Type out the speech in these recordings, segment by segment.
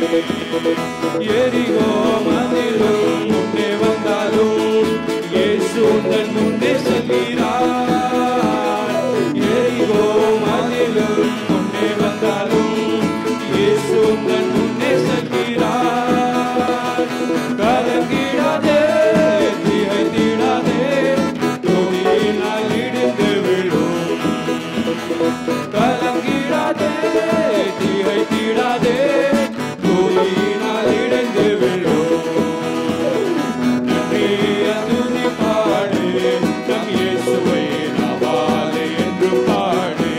எரிகோ மதிலும் முன்னே வந்தாலும் இயேசு உந்தன் முன்னே செல்கிறார் எரிகோ மதிலும் முன்னே வந்தாலும் இயேசு உந்தன் முன்னே செல்கிறார் கலங்கிடாதே திகைத்திடாதே துதியினால் இடிந்து விழும் கலங்கிடாதே திகைத்திடாதே துதியினால் இடிந்து விழும் நன்றிய துதி பாடு நம் இயேசுவை நவாலே என்று பாடு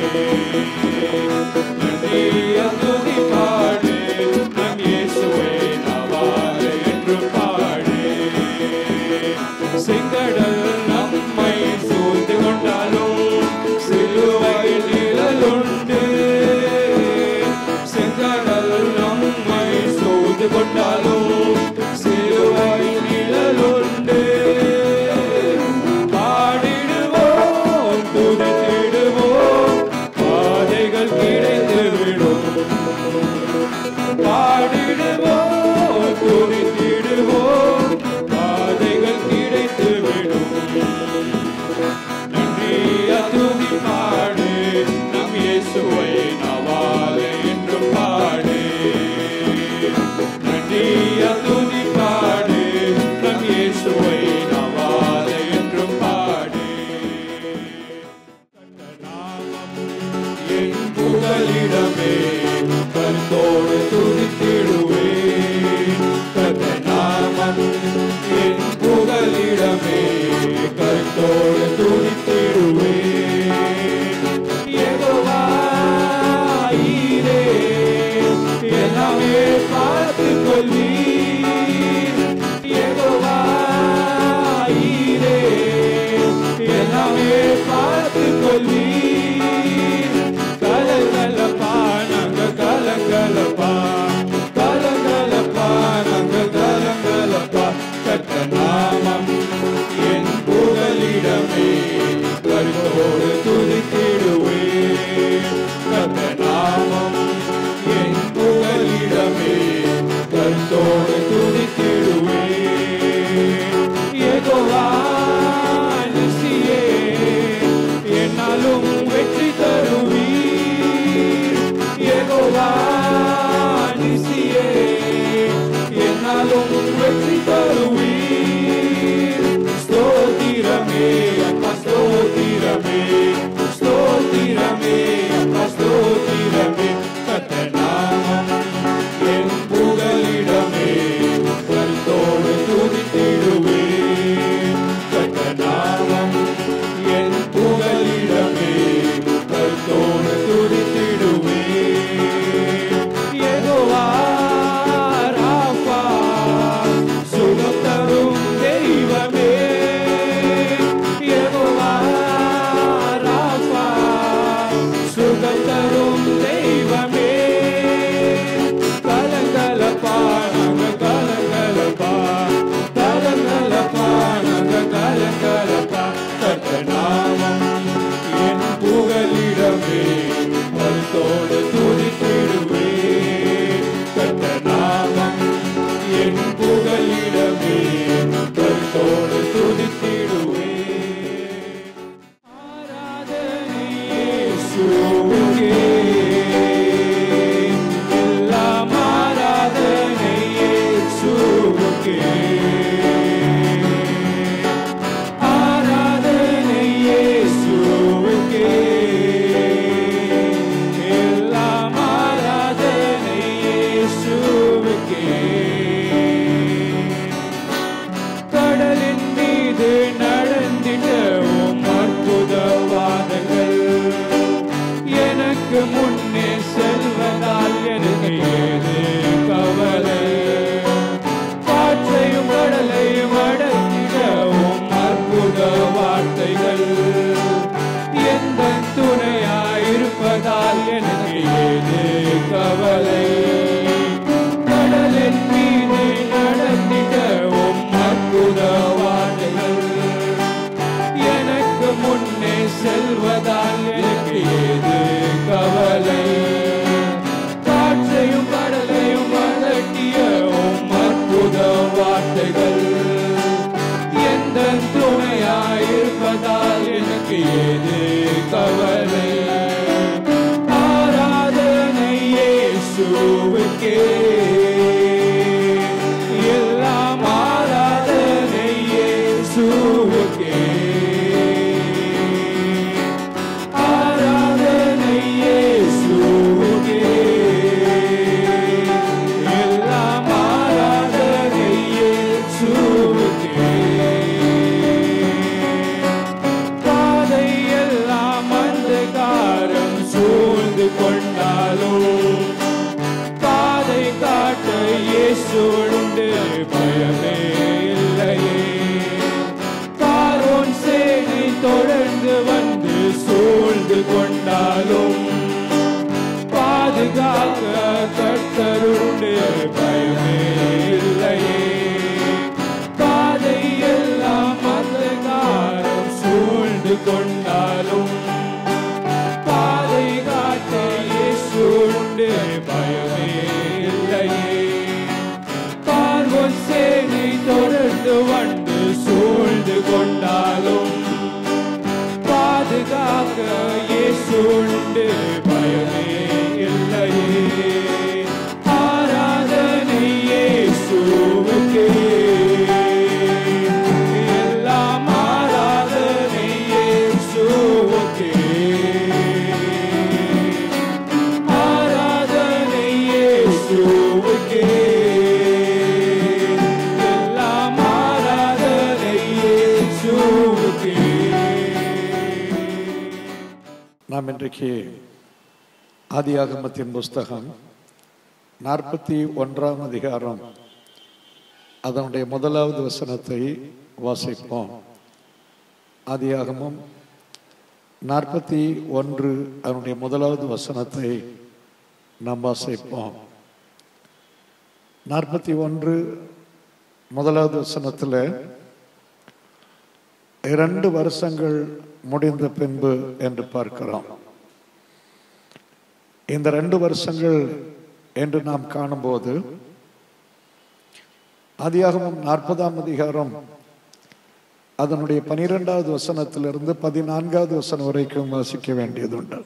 நன்றிய துதி பாடு நம் இயேசுவை நவாலே என்று பாடு செங்கடல் நம்மை சூழ்ந்து கொண்டாலும் சிலுவையில் நிழலுண்டு செங்கடல் நம்மை சூழ்ந்து கொண்டாலும் சிலுவையில் நிழலுண்டு பாடிடுவோம் துதித்திடுவோம் பாதைகள் கிடைத்து விடும் பாடிடுவோம் துதித்திடுவோம் பாதைகள் கிடைத்து விடும் நன்றிய துதி பாடு நம் இயேசுவை நவாலே என்று பாடு நன்றிய துதி பாடு நம் இயேசுவை நவாலே என்று பாடு என் புகலிடமே கருத்தோடு துதித்திடுவேன் கத்த நாமம் என் புகலிடமே கருத்தோடு துதித்திடுவேன் யெகோவா ஈரே, எல்லாமே பார்த்துக் கொள்வீர் யெகோவா ஈரே, எல்லாமே பார்த்துக் கொள்வீர் கலங்கலப்பா நாங்க கலங்கலப்பா கலங்கலப்பா நாங்க கலங்கலப்பா கட்ட நாமம் என் புகலிடமே கருத்தோடு துதித்திடுவேன் கத்த நாமம் என் புகலிடமே கருத்தோடு இயேசுண்டு பயமே இல்லையே பார்வோன் சேனை தொடர்ந்து வந்து சூழ்ந்து கொண்டாலும் பாதுகாக்க கர்த்தருண்டு பயமே இல்லையே பாதை எல்லாம் அந்தகாரம் சூழ்ந்து கொண்டாலும் பாதை காட்ட இயேசுண்டு பயமே இல்லையே பார்வோன் சேனை தொடர்ந்து வந்து சூழ்ந்து கொண்டாலும் பாதுகாக்க இயேசுண்டு பயமே இல்லையே ஆராதனை இயேசுவுக்கே எல்லாம் ஆராதனை இயேசுவுக்கே ஆராதனை இயேசுவுக்கே எல்லாம் ஆராதனை இயேசுவுக்கே நாம் இன்றைக்கு ஆதியாகமத்தின் புஸ்தகம் நாற்பத்தி ஒன்றாம் அதிகாரம் அதனுடைய முதலாவது வசனத்தை வாசிப்போம் ஆதியாகமம் நாற்பத்தி ஒன்று அதனுடைய முதலாவது வசனத்தை நாம் வாசிப்போம் நாற்பத்தி ஒன்று முதலாவது வசனத்தில் இரண்டு வருஷங்கள் முடிந்த பின்பு என்று பார்க்கிறோம் இந்த ரெண்டு வருஷங்கள் என்று நாம் காணும்போது ஆதியாகமம் நாற்பதாம் அதிகாரம் அதனுடைய பனிரெண்டாவது வசனத்திலிருந்து பதினான்காவது வசனம் வரைக்கும் வாசிக்க வேண்டியதுண்டு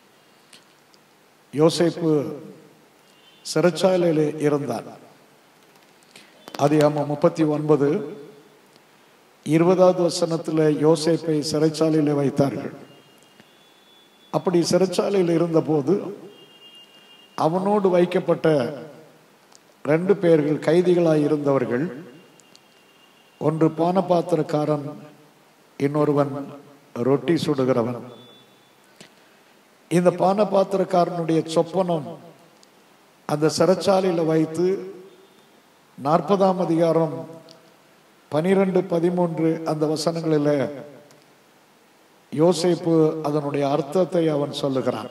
யோசேப்பு சிறைச்சாலையில் இருந்தார் அதிகாமம் முப்பத்தி ஒன்பது இருபதாவது வசனத்தில் யோசேப்பை சிறைச்சாலையில் வைத்தார்கள் அப்படி சிறைச்சாலையில் இருந்தபோது அவனோடு வைக்கப்பட்ட ரெண்டு பேர்கள் கைதிகளாய் இருந்தவர்கள் ஒன்று பானபாத்திரக்காரன் இன்னொருவன் ரொட்டி சுடுகிறவன் இந்த பானபாத்திரக்காரனுடைய சொப்பனம் அந்த சிறைச்சாலையில் வைத்து நாற்பதாம் அதிகாரம் பனிரெண்டு பதிமூன்று அந்த வசனங்களில் யோசேப்பு அதனுடைய அர்த்தத்தை அவன் சொல்லுகிறான்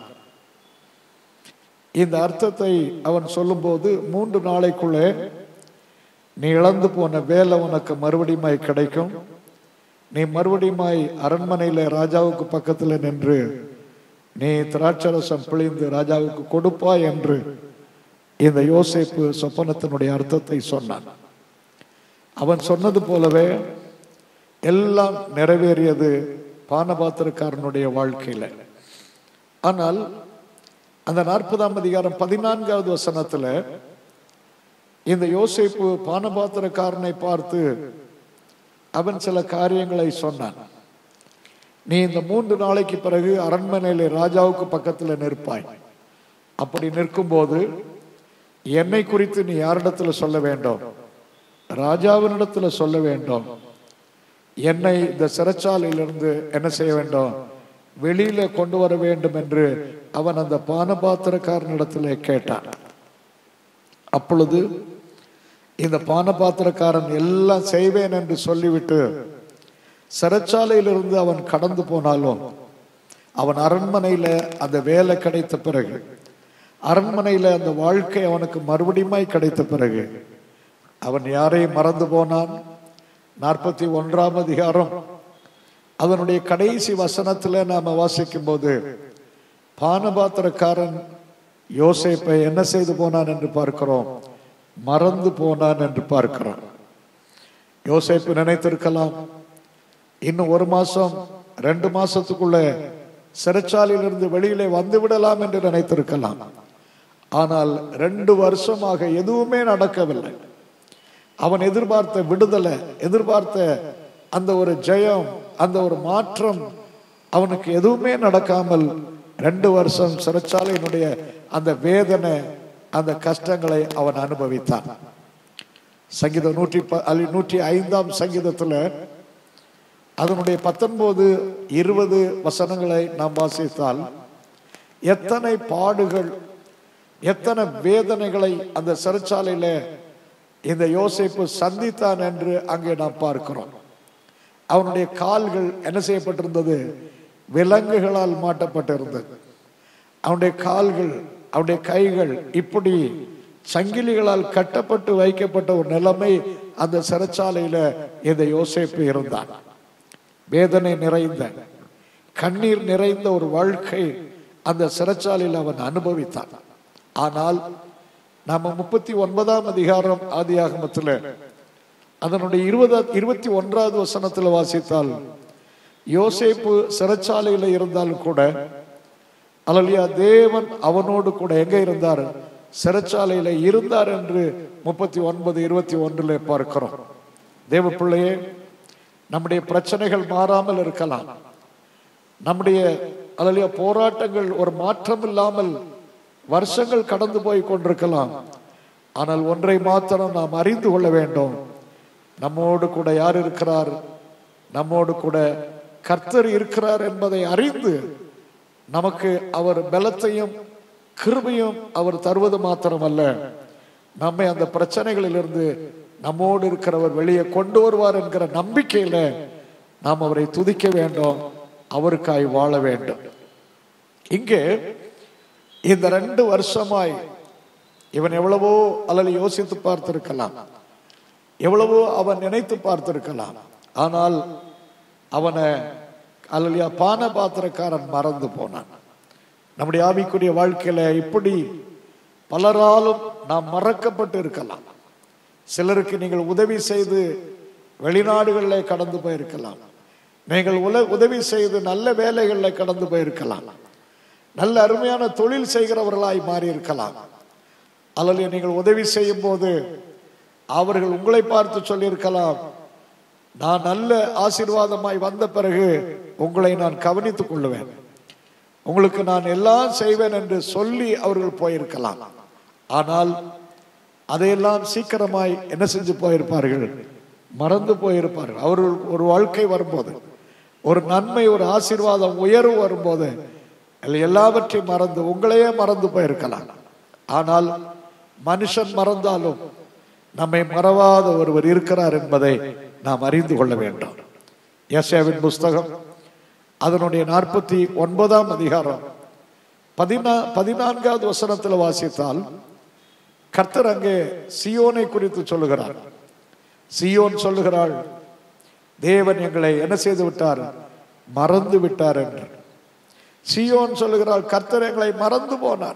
இந்த அர்த்தத்தை அவன் சொல்லும்போது மூன்று நாளைக்குள்ளே நீ இழந்து போன வேலை உனக்கு மறுபடியுமாய் கிடைக்கும் நீ மறுபடியுமாய் அரண்மனையில் ராஜாவுக்கு பக்கத்தில் நின்று நீ திராட்சரசம் பிழிந்து ராஜாவுக்கு கொடுப்பாய் என்று இந்த யோசேப்பு சொப்பனத்தினுடைய அர்த்தத்தை சொன்னான் அவன் சொன்னது போலவே எல்லாம் நிறைவேறியது பானபாத்திரக்காரனுடைய வாழ்க்கையில ஆனால் அந்த நாற்பதாம் அதிகாரம் பதினான்காவது வசனத்துல இந்த யோசேப்பு பானபாத்திரக்காரனை பார்த்து அவன் சில காரியங்களை சொன்னான் நீ இந்த மூன்று நாளைக்கு பிறகு அரண்மனையில ராஜாவுக்கு பக்கத்துல நிற்பாய் அப்படி நிற்கும்போது என்னை குறித்து நீ யாரிடத்துல சொல்ல வேண்டும் ராஜாவினிடத்துல சொல்ல வேண்டும் என்னை இந்த சிறைச்சாலையிலிருந்து என்ன செய்ய வேண்டும் வெளியில கொண்டு வர வேண்டும் என்று அவன் அந்த பானபாத்திரக்காரனிடத்துல கேட்டான் அப்பொழுது இந்த பானபாத்திரக்காரன் எல்லாம் செய்வேன் என்று சொல்லிவிட்டு சிறைச்சாலையிலிருந்து அவன் கடந்து போனாலும் அவன் அரண்மனையில அந்த வேலை கிடைத்த பிறகு அரண்மனையில அந்த வாழ்க்கை அவனுக்கு மறுபடியுமாய் கிடைத்த பிறகு அவன் யாரையும் மறந்து போனான் நாற்பத்தி ஒன்றாம் அதிகாரம் அதனுடைய கடைசி வசனத்துல நாம வாசிக்கும் போது பானபாத்திரக்காரன் யோசேப்பை என்ன செய்து போனான் என்று பார்க்கிறோம் மறந்து போனான் என்று பார்க்கிறோம் யோசேப்பு நினைத்திருக்கலாம் இன்னும் ஒரு மாசம் ரெண்டு மாசத்துக்குள்ள சிறைச்சாலையிலிருந்து வெளியிலே வந்து விடலாம் என்று நினைத்திருக்கலாம் ஆனால் ரெண்டு வருஷமாக எதுவுமே நடக்கவில்லை அவன் எதிர்பார்த்த விடுதலை எதிர்பார்த்த அந்த ஒரு ஜெயம் அந்த ஒரு மாற்றம் அவனுக்கு எதுவுமே நடக்காமல் ரெண்டு வருஷம் சிறைச்சாலையினுடைய அந்த வேதனை அந்த கஷ்டங்களை அவன் அனுபவித்தான் சங்கீதம் நூற்றி ப- அல்ல, நூற்றி ஐந்தாம் சங்கீதத்துல அதனுடைய பத்தொன்பது இருபது வசனங்களை நாம் வாசித்தால் எத்தனை பாடுகள் எத்தனை வேதனைகளை அந்த சிறைச்சாலையில இந்த யோசேப்பு சந்தித்தான் என்று அங்கே நாம் பார்க்கிறோம் அவனுடைய கால்கள் என்ன செய்யப்பட்டிருந்தது விலங்குகளால் மாட்டப்பட்டிருந்தது அவனுடைய கால்கள் அவனுடைய கைகள் இப்படி சங்கிலிகளால் கட்டப்பட்டு வைக்கப்பட்ட ஒரு நிலைமை அந்த சிறைச்சாலையில இந்த யோசேப்பு இருந்தான் வேதனை நிறைந்த கண்ணீர் நிறைந்த ஒரு வாழ்க்கை அந்த சிறைச்சாலையில் அவன் அனுபவித்தான் ஆனால் நாம முப்பத்தி ஒன்பதாம் அதிகாரம் ஆதியாகமத்தில் அதனுடைய இருபதா இருபத்தி ஒன்றாவது வசனத்தில் வாசித்தால் யோசேப்பு சிறைச்சாலையில் இருந்தாலும் கூட அலலியா தேவன் அவனோடு கூட எங்க இருந்தார் சிறைச்சாலையில இருந்தார் என்று முப்பத்தி ஒன்பது இருபத்தி ஒன்றுல பார்க்கிறோம் தேவ பிள்ளையே நம்முடைய பிரச்சனைகள் மாறாமல் இருக்கலாம் நம்முடைய அலலியா போராட்டங்கள் ஒரு மாற்றம் இல்லாமல் வருஷங்கள் கடந்து போய் கொண்டிருக்கலாம் ஆனால் ஒன்றை மாத்திரம் நாம் அறிந்து கொள்ள வேண்டும் நம்மோடு கூட யார் இருக்கிறார் நம்மோடு கூட கர்த்தர் இருக்கிறார் என்பதை அறிந்து நமக்கு அவர் பலத்தையும் கிருபையும் அவர் தருவது மாத்திரமல்ல நம்மை அந்த பிரச்சனைகளிலிருந்து நம்மோடு இருக்கிறவர் வெளியே கொண்டு வருவார் என்கிற நம்பிக்கையில நாம் அவரை துதிக்க வேண்டும் அவருக்காய் வாழ வேண்டும் இங்கே இந்த ரெண்டு வருஷமாய் இவன் எவ்வளவோ அல்லது யோசித்து பார்த்திருக்கலாம் எவ்வளவோ அவன் நினைத்து பார்த்திருக்கலாம் ஆனால் அவனை அல்லையா பான பாத்திரக்காரன் மறந்து போனான் நம்முடைய ஆவிக்குரிய வாழ்க்கையில இப்படி பலராலும் நாம் மறக்கப்பட்டு இருக்கலாம் சிலருக்கு நீங்கள் உதவி செய்து வெளிநாடுகளில் கடந்து போயிருக்கலாம் நீங்கள் உல உதவி செய்து நல்ல வேலைகளில் கடந்து போயிருக்கலாம் நல்ல அருமையான தொழில் செய்கிறவர்களாய் மாறி இருக்கலாம் அல்லது நீங்கள் உதவி செய்யும் போது அவர்கள் உங்களை பார்த்து சொல்லியிருக்கலாம் நான் நல்ல ஆசீர்வாதமாய் வந்த பிறகு உங்களை நான் கவனித்துக் கொள்ளுவேன் உங்களுக்கு நான் எல்லாம் செய்வேன் என்று சொல்லி அவர்கள் போயிருக்கலாம் ஆனால் அதையெல்லாம் சீக்கிரமாய் என்ன செஞ்சு போயிருப்பார்கள் மறந்து போயிருப்பார்கள் அவர்கள் ஒரு வாழ்க்கை வரும்போது ஒரு நன்மை ஒரு ஆசீர்வாதம் உயர்வு வரும்போது எல்லாவற்றையும் மறந்து உங்களையே மறந்து போயிருக்கலாம் ஆனால் மனுஷன் மறந்தாலும் நம்மை மறவாத ஒருவர் இருக்கிறார் என்பதை நாம் அறிந்து கொள்ள வேண்டும் ஏசியாவின் புஸ்தகம் அதனுடைய நாற்பத்தி ஒன்பதாம் அதிகாரம் பதினா பதினான்காவது வசனத்தில் வாசித்தால் கர்த்தர் அங்கே சியோனை குறித்து சொல்லுகிறார் சியோன் சொல்லுகிறாள் தேவன் எங்களை என்ன செய்து விட்டார் மறந்து விட்டார் என்று சியோன் சொல்லுகிறாள் கர்த்தர் எங்களை மறந்து போனார்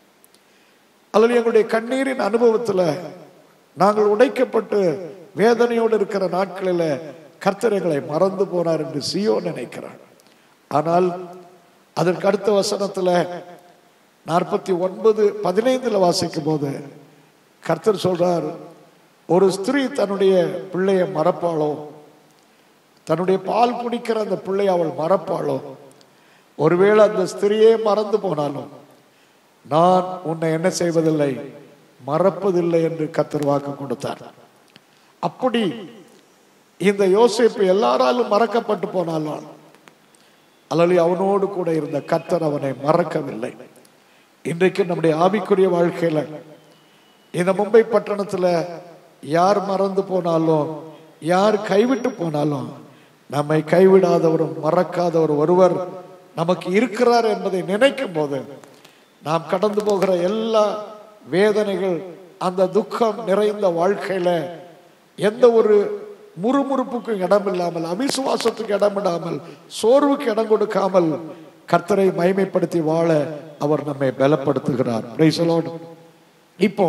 அல்லது எங்களுடைய கண்ணீரின் அனுபவத்தில் நாங்கள் உடைக்கப்பட்டு வேதனையோடு இருக்கிற நாட்களில் கர்த்தர் எங்களை மறந்து போனார் என்று சியோ நினைக்கிறார் ஆனால் அதற்கு அடுத்த வசனத்தில் நாற்பத்தி ஒன்பது பதினைந்துல வாசிக்கும் போது கர்த்தர் சொல்றார் ஒரு ஸ்திரீ தன்னுடைய பிள்ளையை மறப்பாளோ தன்னுடைய பால் குடிக்கிற அந்த பிள்ளையை அவள் மறப்பாளோ ஒருவேளை அந்த ஸ்திரியே மறந்து போனாலும் நான் உன்னை என்ன செய்வதில்லை மறப்பதில்லை என்று கத்தர் வாக்கு கொடுத்தார் அப்படி இந்த யோசிப்பு எல்லாராலும் மறக்கப்பட்டு போனாலும் அல்லது அவனோடு கூட இருந்த கத்தர் அவனை மறக்கவில்லை இன்றைக்கு நம்முடைய ஆவிக்குரிய வாழ்க்கையில இந்த மும்பை பட்டணத்துல யார் மறந்து போனாலும் யார் கைவிட்டு போனாலும் நம்மை கைவிடாதவரும் மறக்காதவர் ஒருவர் நமக்கு இருக்கிறார் என்பதை நினைக்கும் போது நாம் கடந்து போகிற எல்லா வேதனைகள் அந்த துக்கம் நிறைந்த வாழ்க்கையில எந்த ஒரு முறுமுறுப்புக்கும் இடம் இல்லாமல் அவிசுவாசத்துக்கு இடம் இடாமல் சோர்வுக்கு இடம் கொடுக்காமல் கர்த்தரை மைமைப்படுத்தி வாழ அவர் நம்மை பலப்படுத்துகிறார் Praise the Lord. இப்போ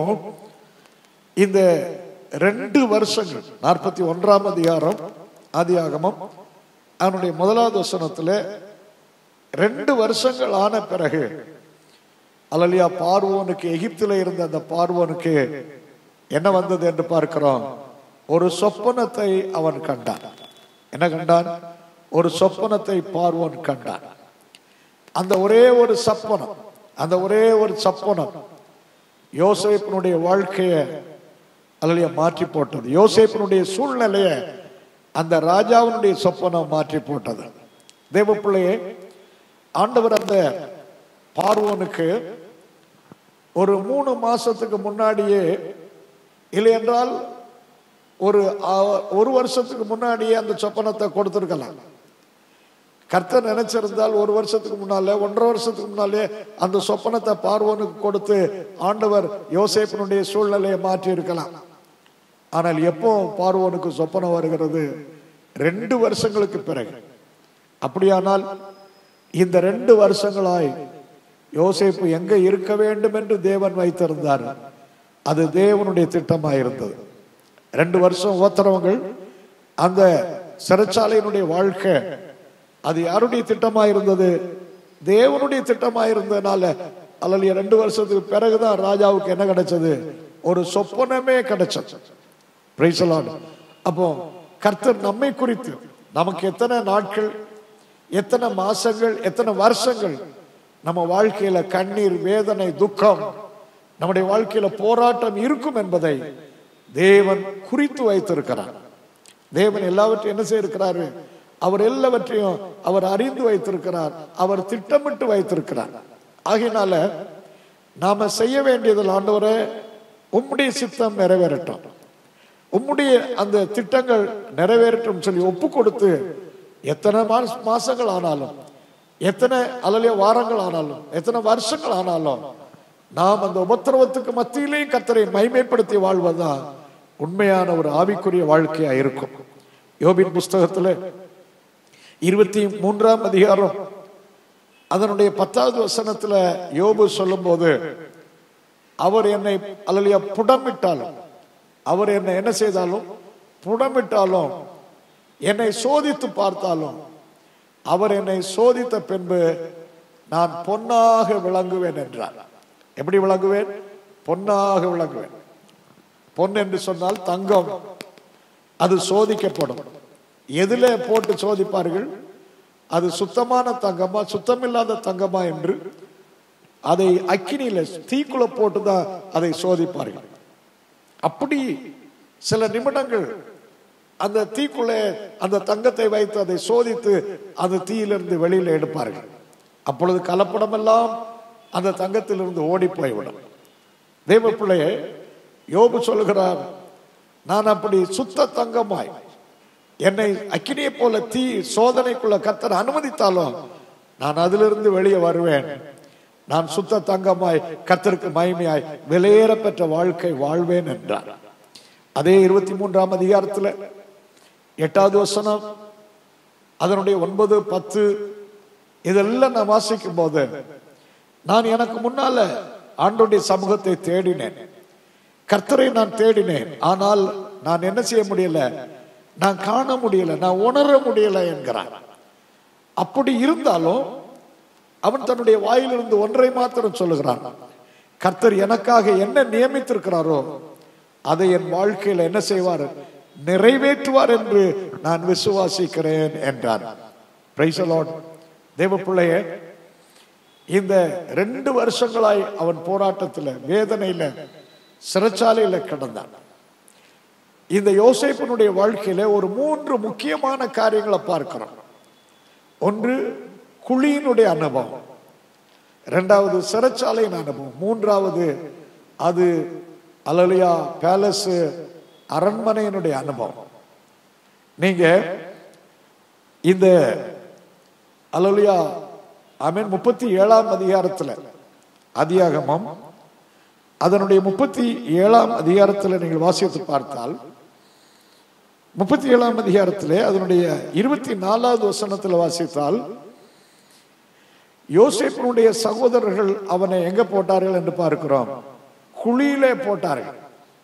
இந்த ரெண்டு வருஷங்கள் நாற்பத்தி ஒன்றாம் அதிகாரம் ஆதியாகமம் அவனுடைய முதலாவது வசனத்துல ரெண்டு வருஷங்கள் ஆன பிறகு அலலியா பார்வோனுக்கு எகிப்தில இருந்த அந்த பார்வோனுக்கு என்ன வந்தது என்று பார்க்கிறோம் ஒரு சொப்பனத்தை அவன் கண்டான் என்ன கண்டான் ஒரு சொப்பனத்தை பார்வோன் கண்டான் அந்த ஒரே ஒரு சப்பனம் அந்த ஒரே ஒரு சப்பனம் யோசேப்பினுடைய வாழ்க்கையை அல்லையா மாற்றி போட்டது யோசேப்பினுடைய சூழ்நிலையை அந்த ராஜாவினுடைய சொப்பனம் மாற்றி போட்டது தேவ பிள்ளையே ஆண்டவர் அந்த பார்வோனுக்கு ஒரு மூணு மாசத்துக்கு முன்னாடியே இல்லை என்றால் ஒரு ஆ- ஒரு வருஷத்துக்கு முன்னாடியே அந்த சொப்பனத்தை கொடுத்துருக்கலாம் கர்த்தர் நினைச்சிருந்தால் ஒரு வருஷத்துக்கு முன்னாலே ஒன்றரை வருஷத்துக்கு முன்னாலே அந்த சொப்பனத்தை பார்வோனுக்கு கொடுத்து ஆண்டவர் யோசேப்பினுடைய சூழ்நிலையை மாற்றி இருக்கலாம் ஆனால் எப்போ பார்வோனுக்கு சொப்பனம் வருகிறது ரெண்டு வருஷங்களுக்கு பிறகு அப்படியானால் இந்த ரெண்டு வருஷங்களாய் யோசேப்பு எங்க இருக்க வேண்டும் என்று தேவன் வைத்திருந்தார் அது தேவனுடைய திட்டமாக இருந்தது ரெண்டு வருஷம் ஓத்துறவங்கள் அந்த சிறைச்சாலையினுடைய வாழ்க்கை அது யாருடைய திட்டமா இருந்தது தேவனுடைய திட்டமா இருந்ததுனால அல்லது ரெண்டு வருஷத்துக்கு பிறகுதான் ராஜாவுக்கு என்ன கிடைச்சது ஒரு சொப்பனமே கிடைச்சது Praise the Lord. அப்போ கர்த்தர் நம்மை குறித்து நமக்கு எத்தனை நாட்கள் எத்தனை மாசங்கள் எத்தனை வருஷங்கள் நம்ம வாழ்க்கையில கண்ணீர் வேதனை துக்கம் நம்முடைய வாழ்க்கையில போராட்டம் இருக்கும் என்பதை தேவன் குறித்து வைத்திருக்கிறார் தேவன் எல்லாவற்றையும் என்ன செய்திருக்கிறாரு அவர் எல்லாவற்றையும் அவர் அறிந்து வைத்திருக்கிறார் அவர் திட்டமிட்டு வைத்திருக்கிறார் ஆகையினால நாம செய்ய வேண்டியதில் ஆண்டவரே உம்முடைய சித்தம் நிறைவேறட்டும் உம்முடைய அந்த திட்டங்கள் நிறைவேறட்டும் சொல்லி ஒப்பு கொடுத்து எத்தனை மாச மாசங்கள் ஆனாலும் எத்தனை அலலிய வாரங்கள் ஆனாலும் எத்தனை வருஷங்கள் ஆனாலும் நாம் அந்த உபத்திரவத்துக்கு மத்தியிலேயும் கர்த்தரை மைமைப்படுத்தி வாழ்வதுதான் உண்மையான ஒரு ஆவிக்குரிய வாழ்க்கையா இருக்கும் யோபின் புஸ்தகத்துல இருபத்தி மூன்றாம் அதிகாரம் அதனுடைய பத்தாவது வசனத்துல யோபு சொல்லும்போது அவர் என்னை அல்லலியா புடமிட்டாலும் அவர் என்னை என்ன செய்தாலும் புடமிட்டாலும் என்னை சோதித்து பார்த்தாலும் அவர் என்னை சோதித்த பின்பு நான் பொன்னாக விளங்குவேன் என்றார் எப்படி விளங்குவேன் பொன்னாக விளங்குவேன் பொன் என்று சொன்னால் தங்கம் அது சோதிக்கப்படும் எதுல போட்டு சோதிப்பார்கள் அது சுத்தமான தங்கமா சுத்தமில்லாத தங்கமா என்று அதை அக்கினியில தீக்குள்ள போட்டுதான் அதை சோதிப்பார்கள் அப்படி சில நிமிடங்கள் அந்த தீக்குள்ளே அந்த தங்கத்தை வைத்து அதை சோதித்து அந்த தீயிலிருந்து வெளியில எடுப்பார்கள் அப்பொழுது கலப்படம் எல்லாம் அந்த தங்கத்திலிருந்து ஓடி போய்விடும் தேவ பிள்ளையே யோபு சொல்லுகிறார் நான் அப்படி சுத்த தங்கமாய் என்னை அக்கினியை போல தீ சோதனைக்குள்ள கத்தர் அனுமதித்தாலும் நான் அதிலிருந்து வெளியே வருவேன் நான் சுத்த தங்கமாய் கத்தருக்கு மகிமையாய் விலையேற பெற்ற வாழ்க்கை வாழ்வேன் என்றார் அதே இருபத்தி மூன்றாம் அதிகாரத்துல எட்டாவது வசனம் அதனுடைய ஒன்பது பத்து இதெல்லாம் நான் வாசிக்கும் போது நான் எனக்கு முன்னால ஆண்டோடைய சமூகத்தை தேடினேன் கர்த்தரை நான் தேடினேன் ஆனால் நான் என்ன செய்ய முடியல நான் காண முடியல நான் உணர முடியல என்கிறான் அப்படி இருந்தாலும் அவன் தன்னுடைய வாயிலிருந்து ஒன்றை மாத்திரம் சொல்லுகிறான் கர்த்தர் எனக்காக என்ன நியமித்திருக்கிறாரோ அதை என் வாழ்க்கையில் என்ன செய்வார் நிறைவேற்றுவார் என்று நான் விசுவாசிக்கிறேன் என்றார் Praise the Lord. தேவ பிள்ளையே இந்த ரெண்டு வருஷங்களாய் அவன் போராட்டத்தில் வேதனையில சிறைச்சாலையில கிடந்தான் இந்த யோசேப்பினுடைய வாழ்க்கையில ஒரு மூன்று முக்கியமான காரியங்களை பார்க்கிறோம் ஒன்று குழியினுடைய அனுபவம் இரண்டாவது சிறைச்சாலையின் அனுபவம் மூன்றாவது அது அலலியா பேலஸ் அரண்மனையினுடைய அனுபவம் நீங்க இந்த அலலியா ஆமீன் முப்பத்தி ஏழாம் அதிகாரத்துல அதியாகமம் அதனுடைய முப்பத்தி ஏழாம் அதிகாரத்தில் நீங்கள் வாசித்து பார்த்தால் முப்பத்தி ஏழாம் அதிகாரத்திலே அதனுடைய இருபத்தி நாலாவது வசனத்தில் வாசித்தால் யோசேப்பினுடைய சகோதரர்கள் அவனை எங்க போட்டார்கள் என்று பார்க்கிறோம் குழியிலே போட்டார்கள்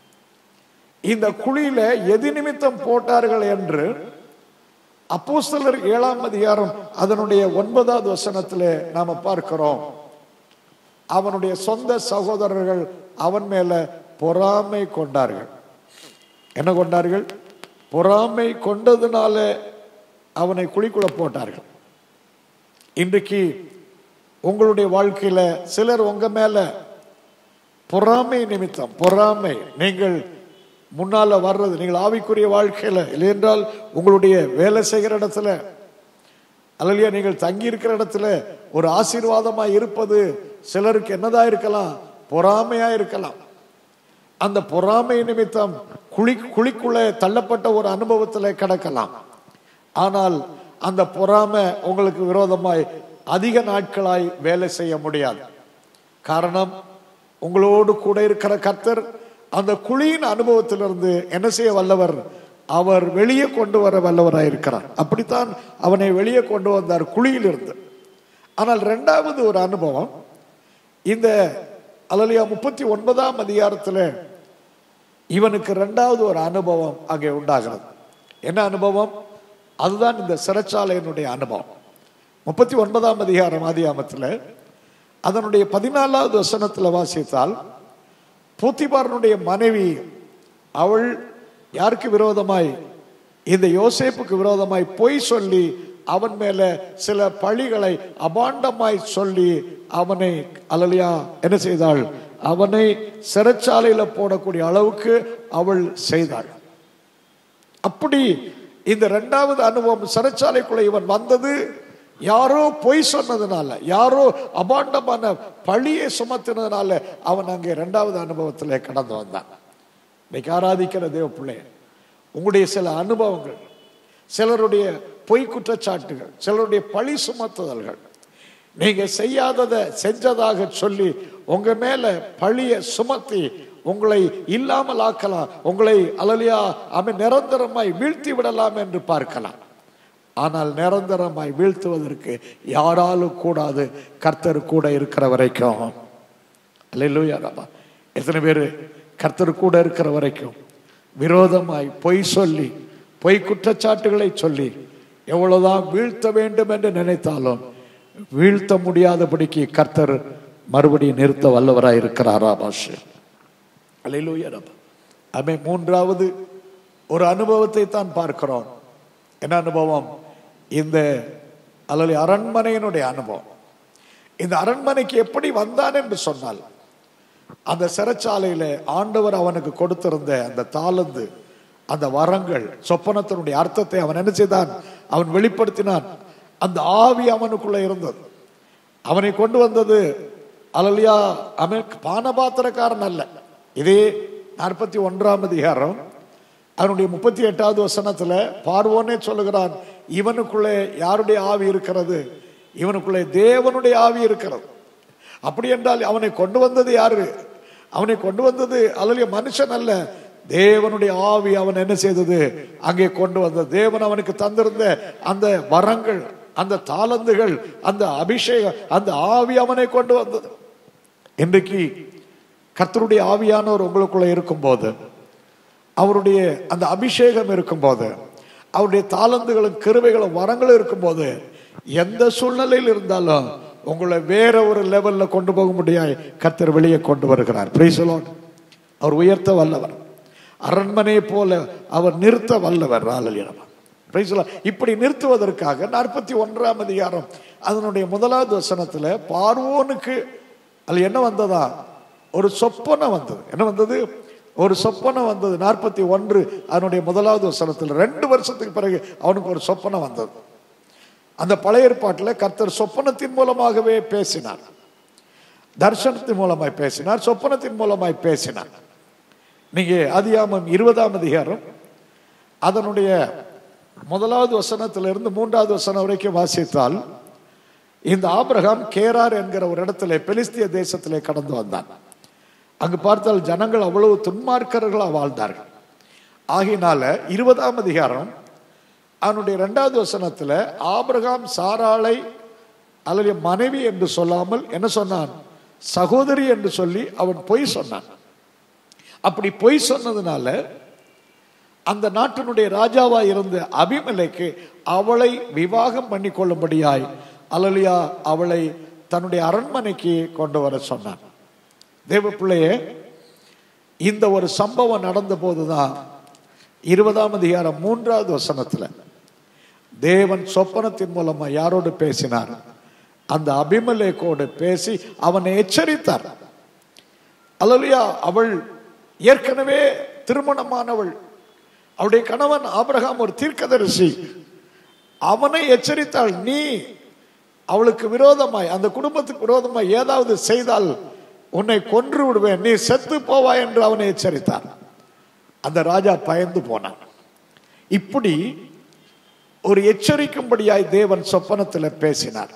இந்த குழியில எது நிமித்தம் போட்டார்கள் என்று அப்போஸ்தலர் ஏழாம் அதிகாரம் அதனுடைய ஒன்பதாவது வசனத்திலே நாம பார்க்கிறோம் அவனுடைய சொந்த சகோதரர்கள் அவன் மேல பொறாமை கொண்டார்கள் என்ன கொண்டார்கள் பொறாமை கொண்டதுனால அவனை குழிக்குள்ள போட்டார்கள் இன்றைக்கு உங்களுடைய வாழ்க்கையில சிலர் உங்க மேல பொறாமை நிமித்தம் பொறாமை நீங்கள் முன்னால வர்றது நீங்கள் ஆவிக்குரிய வாழ்க்கையில இல்லையென்றால் உங்களுடைய வேலை செய்கிற இடத்துல அல்லையா நீங்கள் தங்கி இருக்கிற இடத்துல ஒரு ஆசீர்வாதமா இருப்பது சிலருக்கு என்னதா இருக்கலாம் பொறாமையா இருக்கலாம் அந்த பொறாமை நிமித்தம் குழி குழிக்குள்ளே தள்ளப்பட்ட ஒரு அனுபவத்தில் கிடக்கலாம் ஆனால் அந்த பொறாமை உங்களுக்கு விரோதமாய் அதிக நாட்களாய் வேலை செய்ய முடியாது காரணம் உங்களோடு கூட இருக்கிற கர்த்தர் அந்த குழியின் அனுபவத்திலிருந்து என்ன செய்ய வல்லவர் அவர் வெளியே கொண்டு வர வல்லவராய் இருக்கிறார் அப்படித்தான் அவனை வெளியே கொண்டு வந்தார் குழியிலிருந்து ஆனால் இரண்டாவது ஒரு அனுபவம் இந்த அலலியா முப்பத்தி ஒன்பதாம் அதிகாரத்தில் இவனுக்கு இரண்டாவது ஒரு அனுபவம் அங்கே உண்டாகிறது என்ன அனுபவம் அதுதான் இந்த சிறைச்சாலையினுடைய அனுபவம் முப்பத்தி ஒன்பதாம் அதிகாரம் ஆதியாமத்தில் அதனுடைய பதினாலாவது வசனத்தில் வாசித்தால் பூத்திபாரனுடைய மனைவி அவள் யாருக்கு விரோதமாய் இந்த யோசேப்புக்கு விரோதமாய் பொய் சொல்லி அவன் மேல சில பழிகளை அபாண்டமாய் சொல்லி அவனை அலலியா என்ன செய்தாள் அவனை சிறைச்சாலையில போடக்கூடிய அளவுக்கு அவள் செய்தாள் அப்படி இந்த இரண்டாவது அனுபவம் சிறைச்சாலைக்குள்ள இவன் வந்தது யாரோ பொய் சொன்னதுனால யாரோ அபாண்டமான பழியை சுமத்தினதுனால அவன் அங்கே இரண்டாவது அனுபவத்தில் கடந்து வந்தான் இன்னைக்கு ஆராதிக்கிற தேவ பிள்ளை உங்களுடைய சில அனுபவங்கள் சிலருடைய பொய் குற்றச்சாட்டுகள் சிலருடைய பழி சுமத்துதல்கள் நீங்க செய்யாததை செஞ்சதாக சொல்லி உங்க மேல பழிய சுமத்தி உங்களை இல்லாமல் ஆக்கலாம் உங்களை அலலியா அவன் நிரந்தரமாய் வீழ்த்தி விடலாம் என்று பார்க்கலாம் ஆனால் நிரந்தரமாய் வீழ்த்துவதற்கு யாராலும் கூடாது கர்த்தர் கூட இருக்கிற வரைக்கும் அல்லேலூயா ராமா எத்தனை பேர் கர்த்தர் கூட இருக்கிற வரைக்கும் விரோதமாய் பொய் சொல்லி பொய் குற்றச்சாட்டுகளை சொல்லி எவ்வளவுதான் வீழ்த்த வேண்டும் என்று நினைத்தாலும் வீழ்த்த முடியாதபடிக்கு கர்த்தர் மறுபடியும் நிறுத்த வல்லவராய் இருக்கிறாரா பாஷு அல்லேலூயா ராமா அமே மூன்றாவது ஒரு அனுபவத்தை தான் பார்க்கிறோம் என்ன அனுபவம் இந்த அல்லது அரண்மனையினுடைய அனுபவம் இந்த அரண்மனைக்கு எப்படி வந்தான் என்று சொன்னால் அந்த சிறைச்சாலையில ஆண்டவர் அவனுக்கு கொடுத்திருந்த அந்த தாளந்து அந்த வரங்கள் சொப்பனத்தினுடைய அர்த்தத்தை அவன் என்ன செய்தான் அவன் வெளிப்படுத்தினான் அந்த ஆவி அவனுக்குள்ள இருந்தது அவனை கொண்டு வந்தது அலலியா அவன் பானபாத்திரக்காரன் அல்ல இதே நாற்பத்தி ஒன்றாம் அதிகாரம் அவனுடைய முப்பத்தி எட்டாவது வசனத்துல பார்வோனே சொல்லுகிறான் இவனுக்குள்ளே யாருடைய ஆவி இருக்கிறது இவனுக்குள்ளே தேவனுடைய ஆவி இருக்கிறது அப்படி என்றால் அவனை கொண்டு வந்தது யாரு அவனை கொண்டு வந்தது அல்ல மனுஷன் அல்ல தேவனுடைய ஆவி அவன் என்ன செய்தது அங்கே கொண்டு வந்தது தேவன் அவனுக்கு தந்திருந்த அந்த வரங்கள் அந்த தாளந்துகள் அந்த அபிஷேகம் அந்த ஆவி அவனை கொண்டு வந்தது இன்றைக்கு கர்த்தருடைய ஆவியானவர் உங்களுக்குள்ள இருக்கும்போது அவருடைய அந்த அபிஷேகம் இருக்கும்போது அவருடைய தாளந்துகளும் கிருவைகளும் வரங்களும் இருக்கும்போது எந்த சூழ்நிலையில் இருந்தாலும் உங்களை வேற ஒரு லெவல்ல கொண்டு போக முடியாது கர்த்தர் வெளியே கொண்டு வருகிறார் Praise the Lord. அவர் உயர்த்த வல்லவர் அரண்மனையை போல அவர் நிறுத்த வல்லவர் ஆலலியனம் Praise the Lord. இப்படி நிறுத்துவதற்காக நாற்பத்தி ஒன்றாம் அதிகாரம் அதனுடைய முதலாவது வசனத்துல பார்வோனுக்கு அது என்ன வந்ததா ஒரு சொப்பனை வந்தது என்ன வந்தது ஒரு சொப்பனை வந்தது நாற்பத்தி ஒன்று அதனுடைய முதலாவது வசனத்தில் ரெண்டு வருஷத்துக்கு பிறகு அவனுக்கு ஒரு சொப்பனை வந்தது அந்த பழைய ஏற்பாட்டில் கர்த்தர் சொப்பனத்தின் மூலமாகவே பேசினார் தர்சனத்தின் மூலமாய் பேசினார் சொப்பனத்தின் மூலமாய் பேசினார் நீங்க அதிகாமம் இருபதாம் அதிகாரம் அதனுடைய முதலாவது வசனத்திலிருந்து மூன்றாவது வசனம் வரைக்கும் வாசித்தால் இந்த ஆபிரகாம் கேரார் என்கிற ஒரு இடத்துல பெலிஸ்திய தேசத்திலே கடந்து வந்தான் அங்கு பார்த்தால் ஜனங்கள் அவ்வளவு துன்மார்க்கர்களாக வாழ்ந்தார்கள் ஆகினால இருபதாம் அதிகாரம் அவனுடைய இரண்டாவது வசனத்துல ஆபிரகாம் சாராளை அல்லது மனைவி என்று சொல்லாமல் என்ன சொன்னான் சகோதரி என்று சொல்லி அவன் பொய் சொன்னான் அப்படி பொய் சொன்னதுனால அந்த நாட்டினுடைய ராஜாவா இருந்த அபிமலைக்கு அவளை விவாகம் பண்ணி கொள்ளும்படியாய் அலலியா அவளை தன்னுடைய அரண்மனைக்கு கொண்டு வர சொன்னான் தேவ பிள்ளையே இந்த ஒரு சம்பவம் நடந்த போதுதான் இருபதாம் அதிகாரம் மூன்றாவது வசனத்துல தேவன் சொப்பனத்தின் மூலமா யாரோடு பேசினார் அந்த அபிமலேக்கோடு பேசி அவனை எச்சரித்தார் அல்லலியா அவள் ஏற்கனவே திருமணமானவள் அவளுடைய கணவன் ஆபிரகாம் ஒரு தீர்க்கதரிசி அவனை எச்சரித்தாள் நீ அவளுக்கு விரோதமாய் அந்த குடும்பத்துக்கு விரோதமாய் ஏதாவது செய்தால் உன்னை கொன்று விடுவேன் நீ செத்து போவாய் என்று அவனை எச்சரித்தார் அந்த ராஜா பயந்து போனான் இப்படி ஒரு எச்சரிக்கும்படியாய் தேவன் சொப்பனத்தில் பேசினார்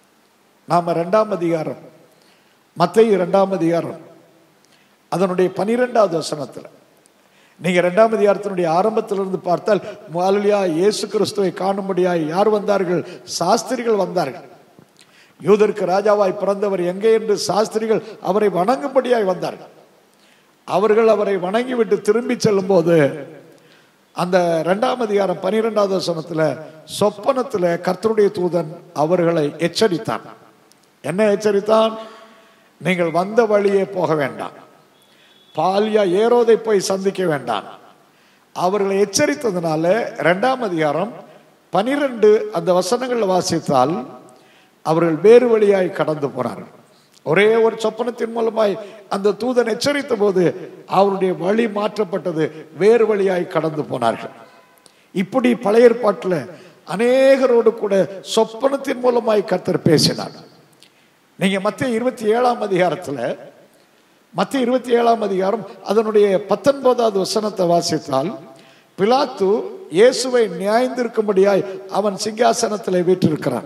நாம ரெண்டாம் அதிகாரம் மத்திய இரண்டாம் அதிகாரம் அதனுடைய பனிரெண்டாவது வசனத்தில் நீங்க இரண்டாம் அதிகாரத்தினுடைய ஆரம்பத்திலிருந்து பார்த்தால் மாலியா இயேசு கிறிஸ்துவை காணும்படியாய் யார் வந்தார்கள் சாஸ்திரிகள் வந்தார்கள் யூதருக்கு ராஜாவாய் பிறந்தவர் எங்கே என்று சாஸ்திரிகள் அவரை வணங்கும்படியாய் வந்தார்கள் அவர்கள் அவரை வணங்கிவிட்டு திரும்பி செல்லும்போது அந்த இரண்டாம் அதிகாரம் பனிரெண்டாவது வசனத்துல சொப்பனத்துல கர்த்தருடைய தூதன் அவர்களை எச்சரித்தான் என்ன எச்சரித்தான் நீங்கள் வந்த வழியே போக வேண்டாம் பாலியா ஏரோதை போய் சந்திக்க வேண்டாம் அவர்களை எச்சரித்ததுனால இரண்டாம் அதிகாரம் பனிரெண்டு அந்த வசனங்களை வாசித்தால் அவர்கள் வேறு வழியாய் கடந்து போனார்கள் ஒரே ஒரு சொப்பனத்தின் மூலமாய் அந்த தூதன் எச்சரித்த போது அவருடைய வழி மாற்றப்பட்டது வேறு வழியாய் கடந்து போனார்கள் இப்படி பழைய ஏற்பாட்டில் அநேகரோடு கூட சொப்பனத்தின் மூலமாய் கர்த்தர் பேசினார் நீங்க மத்திய இருபத்தி ஏழாம் அதிகாரத்துல மத்திய இருபத்தி ஏழாம் அதிகாரம் அதனுடைய பத்தொன்பதாவது வசனத்தை வாசித்தால் பிலாத்து இயேசுவை நியாய்ந்திருக்கும்படியாய் அவன் சிங்காசனத்தில் வீற்றிருக்கிறான்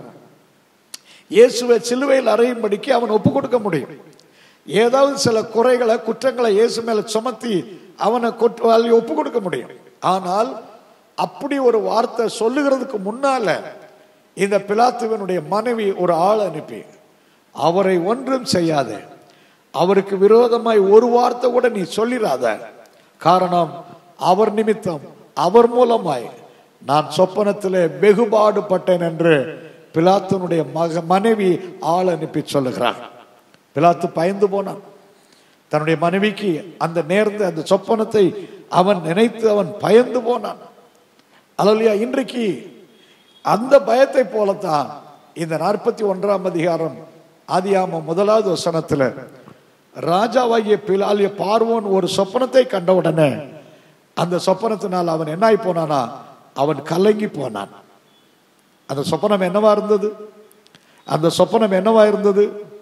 இயேசுவை சிலுவையில் அறையும்படிக்கு அவன் ஒப்பு கொடுக்க முடியும் ஏதாவது சில குறைகளை குற்றங்களை இயேசு மேல சுமத்தி அவனை கொட்டு ஒப்பு கொடுக்க முடியும் ஆனால் அப்படி ஒரு வார்த்தை சொல்லுகிறதுக்கு முன்னால இந்த பிலாத்துவனுடைய மனைவி ஒரு ஆள் அனுப்பி அவரை ஒன்றும் செய்யாத அவருக்கு விரோதமாய் ஒரு வார்த்தை கூட நீ சொல்லிடாத காரணம் அவர் நிமித்தம் அவர் மூலமாய் நான் சொப்பனத்திலே வெகுபாடுபட்டேன் என்று பிலாத்தினுடைய மக மனைவி ஆள் அனுப்பி சொல்லுகிறார் பிலாத்து பயந்து போனான் தன்னுடைய மனைவிக்கு அந்த நேர்ந்த அந்த சொப்பனத்தை அவன் நினைத்து அவன் பயந்து போனான் அல்லையா இன்றைக்கு அந்த பயத்தை போலத்தான் இந்த நாற்பத்தி ஒன்றாம் அதிகாரம் ஆதியாம முதலாவது வசனத்துல ராஜாவாகிய பிலாலிய பார்வோன் ஒரு சொப்பனத்தை கண்ட உடனே அந்த சொப்பனத்தினால் அவன் என்னாய் போனானா அவன் கலங்கி போனான் அந்த சொப்பனம் என்னவா இருந்தது அந்த சொப்பனம் என்னவா இருந்தது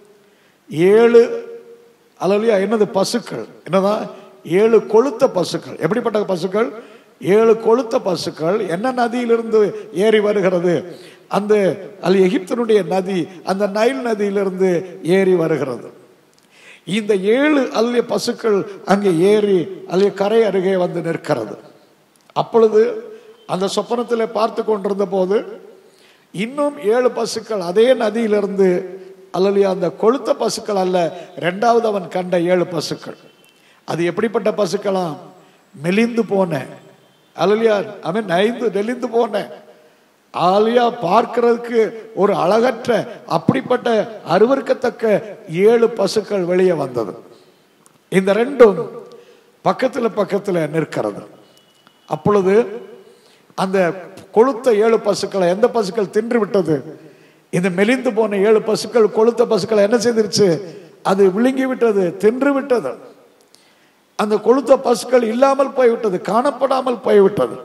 ஏழு அலலியா என்னது பசுக்கள் என்னதான் ஏழு கொளுத்த பசுக்கள் எப்படிப்பட்ட பசுக்கள் ஏழு கொளுத்த பசுக்கள் என்ன நதியிலிருந்து ஏறி வருகிறது அந்த அது எகிப்தனுடைய நதி அந்த நைல் நதியிலிருந்து ஏறி வருகிறது இந்த ஏழு அல்லிய பசுக்கள் அங்கே ஏறி அல்லிய கரை அருகே வந்து நிற்கிறது அப்பொழுது அந்த சொப்பனத்தில் பார்த்து கொண்டிருந்த போது இன்னும் ஏழு பசுக்கள் அதே நதியிலிருந்து அல்லலியா அந்த கொளுத்த பசுக்கள் அல்ல ரெண்டாவது அவன் கண்ட ஏழு பசுக்கள் அது எப்படிப்பட்ட பசுக்களாம் மெலிந்து போன அல்லலியா அவன் நைந்து நெளிந்து போன ஆலியா பார்க்கிறதுக்கு ஒரு அழகற்ற அப்படிப்பட்ட அருவருக்கத்தக்க ஏழு பசுக்கள் வெளியே வந்தது இந்த ரெண்டும் பக்கத்துல பக்கத்துல நிற்கிறது அப்பொழுது அந்த கொளுத்த ஏழு பசுக்களை எந்த பசுக்கள் தின்று விட்டது இந்த மெலிந்து போன ஏழு பசுக்கள் கொளுத்த பசுக்களை என்ன செய்திருச்சு அது விழுங்கி விட்டது தின்று விட்டது அந்த கொளுத்த பசுக்கள் இல்லாமல் போய்விட்டது காணப்படாமல் போய்விட்டது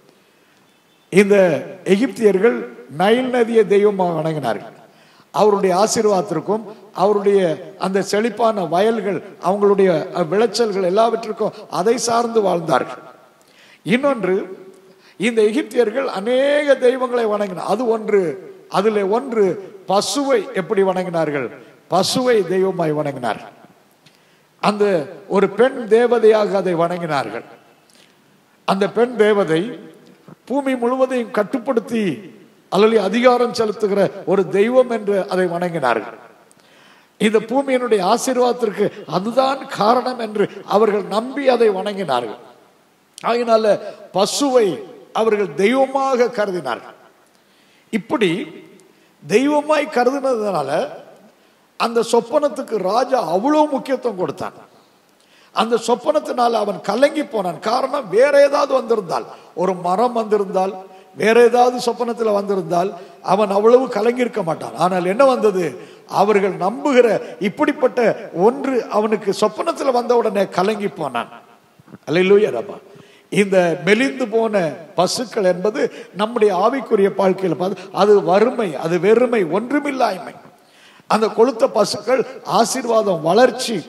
இந்த எகிப்தியர்கள் நைல் நதியை தெய்வமாக வணங்கினார்கள் அவருடைய ஆசீர்வாதத்திற்கும் அவருடைய அந்த செழிப்பான வயல்கள் அவங்களுடைய விளைச்சல்கள் எல்லாவற்றிற்கும் அதை சார்ந்து வாழ்ந்தார்கள் இன்னொன்று இந்த எகிப்தியர்கள் அநேக தெய்வங்களை வணங்கினார் அது ஒன்று அதில் ஒன்று பசுவை எப்படி வணங்கினார்கள் பசுவை தெய்வமாய் வணங்கினார்கள் அந்த ஒரு பெண் தேவதையாக அதை வணங்கினார்கள் அந்த பெண் தேவதை பூமி முழுவதையும் கட்டுப்படுத்தி அல்லது அதிகாரம் செலுத்துகிற ஒரு தெய்வம் என்று அதை வணங்கினார்கள் இந்த பூமியினுடைய ஆசீர்வாதத்திற்கு அதுதான் காரணம் என்று அவர்கள் நம்பி அதை வணங்கினார்கள் ஆகினால பசுவை அவர்கள் தெய்வமாக கருதினார்கள் இப்படி தெய்வமாய் கருதினதுனால அந்த சொப்பனத்துக்கு ராஜா அவ்வளவு முக்கியத்துவம் கொடுத்தான் அந்த சொப்பனத்தினால் அவன் கலங்கி போனான் காரணம் வேற ஏதாவது வந்திருந்தால் ஒரு மரம் வந்திருந்தால் வேற ஏதாவது சொப்பனத்தில் வந்திருந்தால் அவன் அவ்வளவு கலங்கி இருக்க மாட்டான் ஆனால் என்ன வந்தது அவர்கள் நம்புகிற இப்படிப்பட்ட ஒன்று அவனுக்கு சொப்பனத்தில் வந்த உடனே கலங்கி போனான் அல்லையிலூயா ரபா இந்த மெலிந்து போன பசுக்கள் என்பது நம்முடைய ஆவிக்குரிய வாழ்க்கையில் பார்த்து அது வறுமை அது வெறுமை ஒன்றுமில்லாய்மை அந்த கொளுத்த பசுக்கள் ஆசீர்வாதம் வளர்ச்சி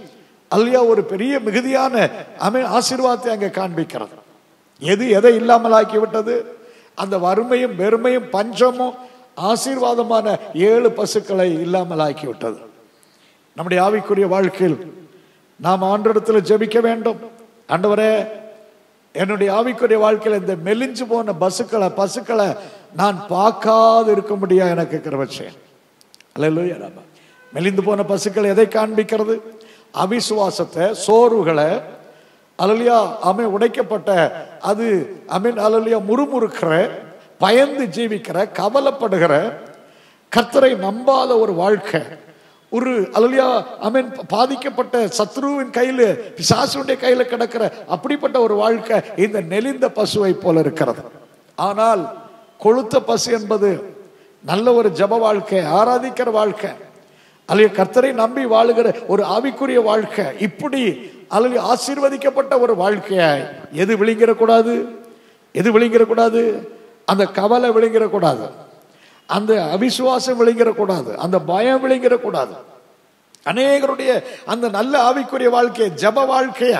அல்லையா ஒரு பெரிய மிகுதியான அமை ஆசீர்வாதத்தை அங்கே காண்பிக்கிறது எது எதை இல்லாமலாக்கி விட்டது அந்த வறுமையும் வெறுமையும் பஞ்சமும் ஆசீர்வாதமான ஏழு பசுக்களை இல்லாமலாக்கி விட்டது நம்முடைய ஆவிக்குரிய வாழ்க்கையில் நாம் ஆண்டவரத்தில் ஜெபிக்க வேண்டும் ஆண்டவரே என்னுடைய ஆவிக்குரிய வாழ்க்கையில் இந்த மெலிஞ்சு போன பசுக்களை பசுக்களை நான் பார்க்காது இருக்க முடியா எனக்கு கிருபச்சேன் அல்லேலூயா ராமா மெலிந்து போன பசுக்கள் எதை காண்பிக்கிறது அவிசுவாசத்தை சோர்வுகளை அலலியா அமை உடைக்கப்பட்ட அது அமீன் அலலியா முறுமுறுக்கிற பயந்து ஜீவிக்கிற கவலைப்படுகிற கர்த்தரை நம்பாத ஒரு வாழ்க்கை ஒரு அலலியா அமீன் பாதிக்கப்பட்ட சத்ருவின் கையில பிசாசுடைய கையில கிடக்கிற அப்படிப்பட்ட ஒரு வாழ்க்கை இந்த நெலிந்த பசுவை போல இருக்கிறது ஆனால் கொழுத்த பசு என்பது நல்ல ஒரு ஜப வாழ்க்கை ஆராதிக்கிற வாழ்க்கை அல்லது கர்த்தரை நம்பி வாழுகிற ஒரு ஆவிக்குரிய வாழ்க்கை இப்படி அல்லது ஆசீர்வதிக்கப்பட்ட ஒரு வாழ்க்கையாய் எது விழுங்கிடக்கூடாது எது விழுங்கிடக்கூடாது அந்த கவலை விழுங்கிடக்கூடாது அந்த அவிசுவாசம் விழுங்கிடக்கூடாது அந்த பயம் விழுங்கிடக்கூடாது அநேகருடைய அந்த நல்ல ஆவிக்குரிய வாழ்க்கையை ஜப வாழ்க்கைய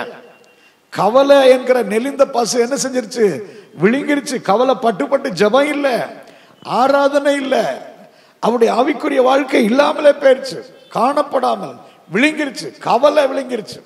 கவலை என்கிற நெலிந்த பசு என்ன செஞ்சிருச்சு விழுங்கிருச்சு கவலை பட்டு பட்டு ஜபம் இல்லை ஆராதனை இல்லை அவருடைய ஆவிக்குரிய வாழ்க்கை இல்லாமலே போயிருச்சு காணப்படாமல் விழுங்கிருச்சு கவலை விழுங்கிருச்சு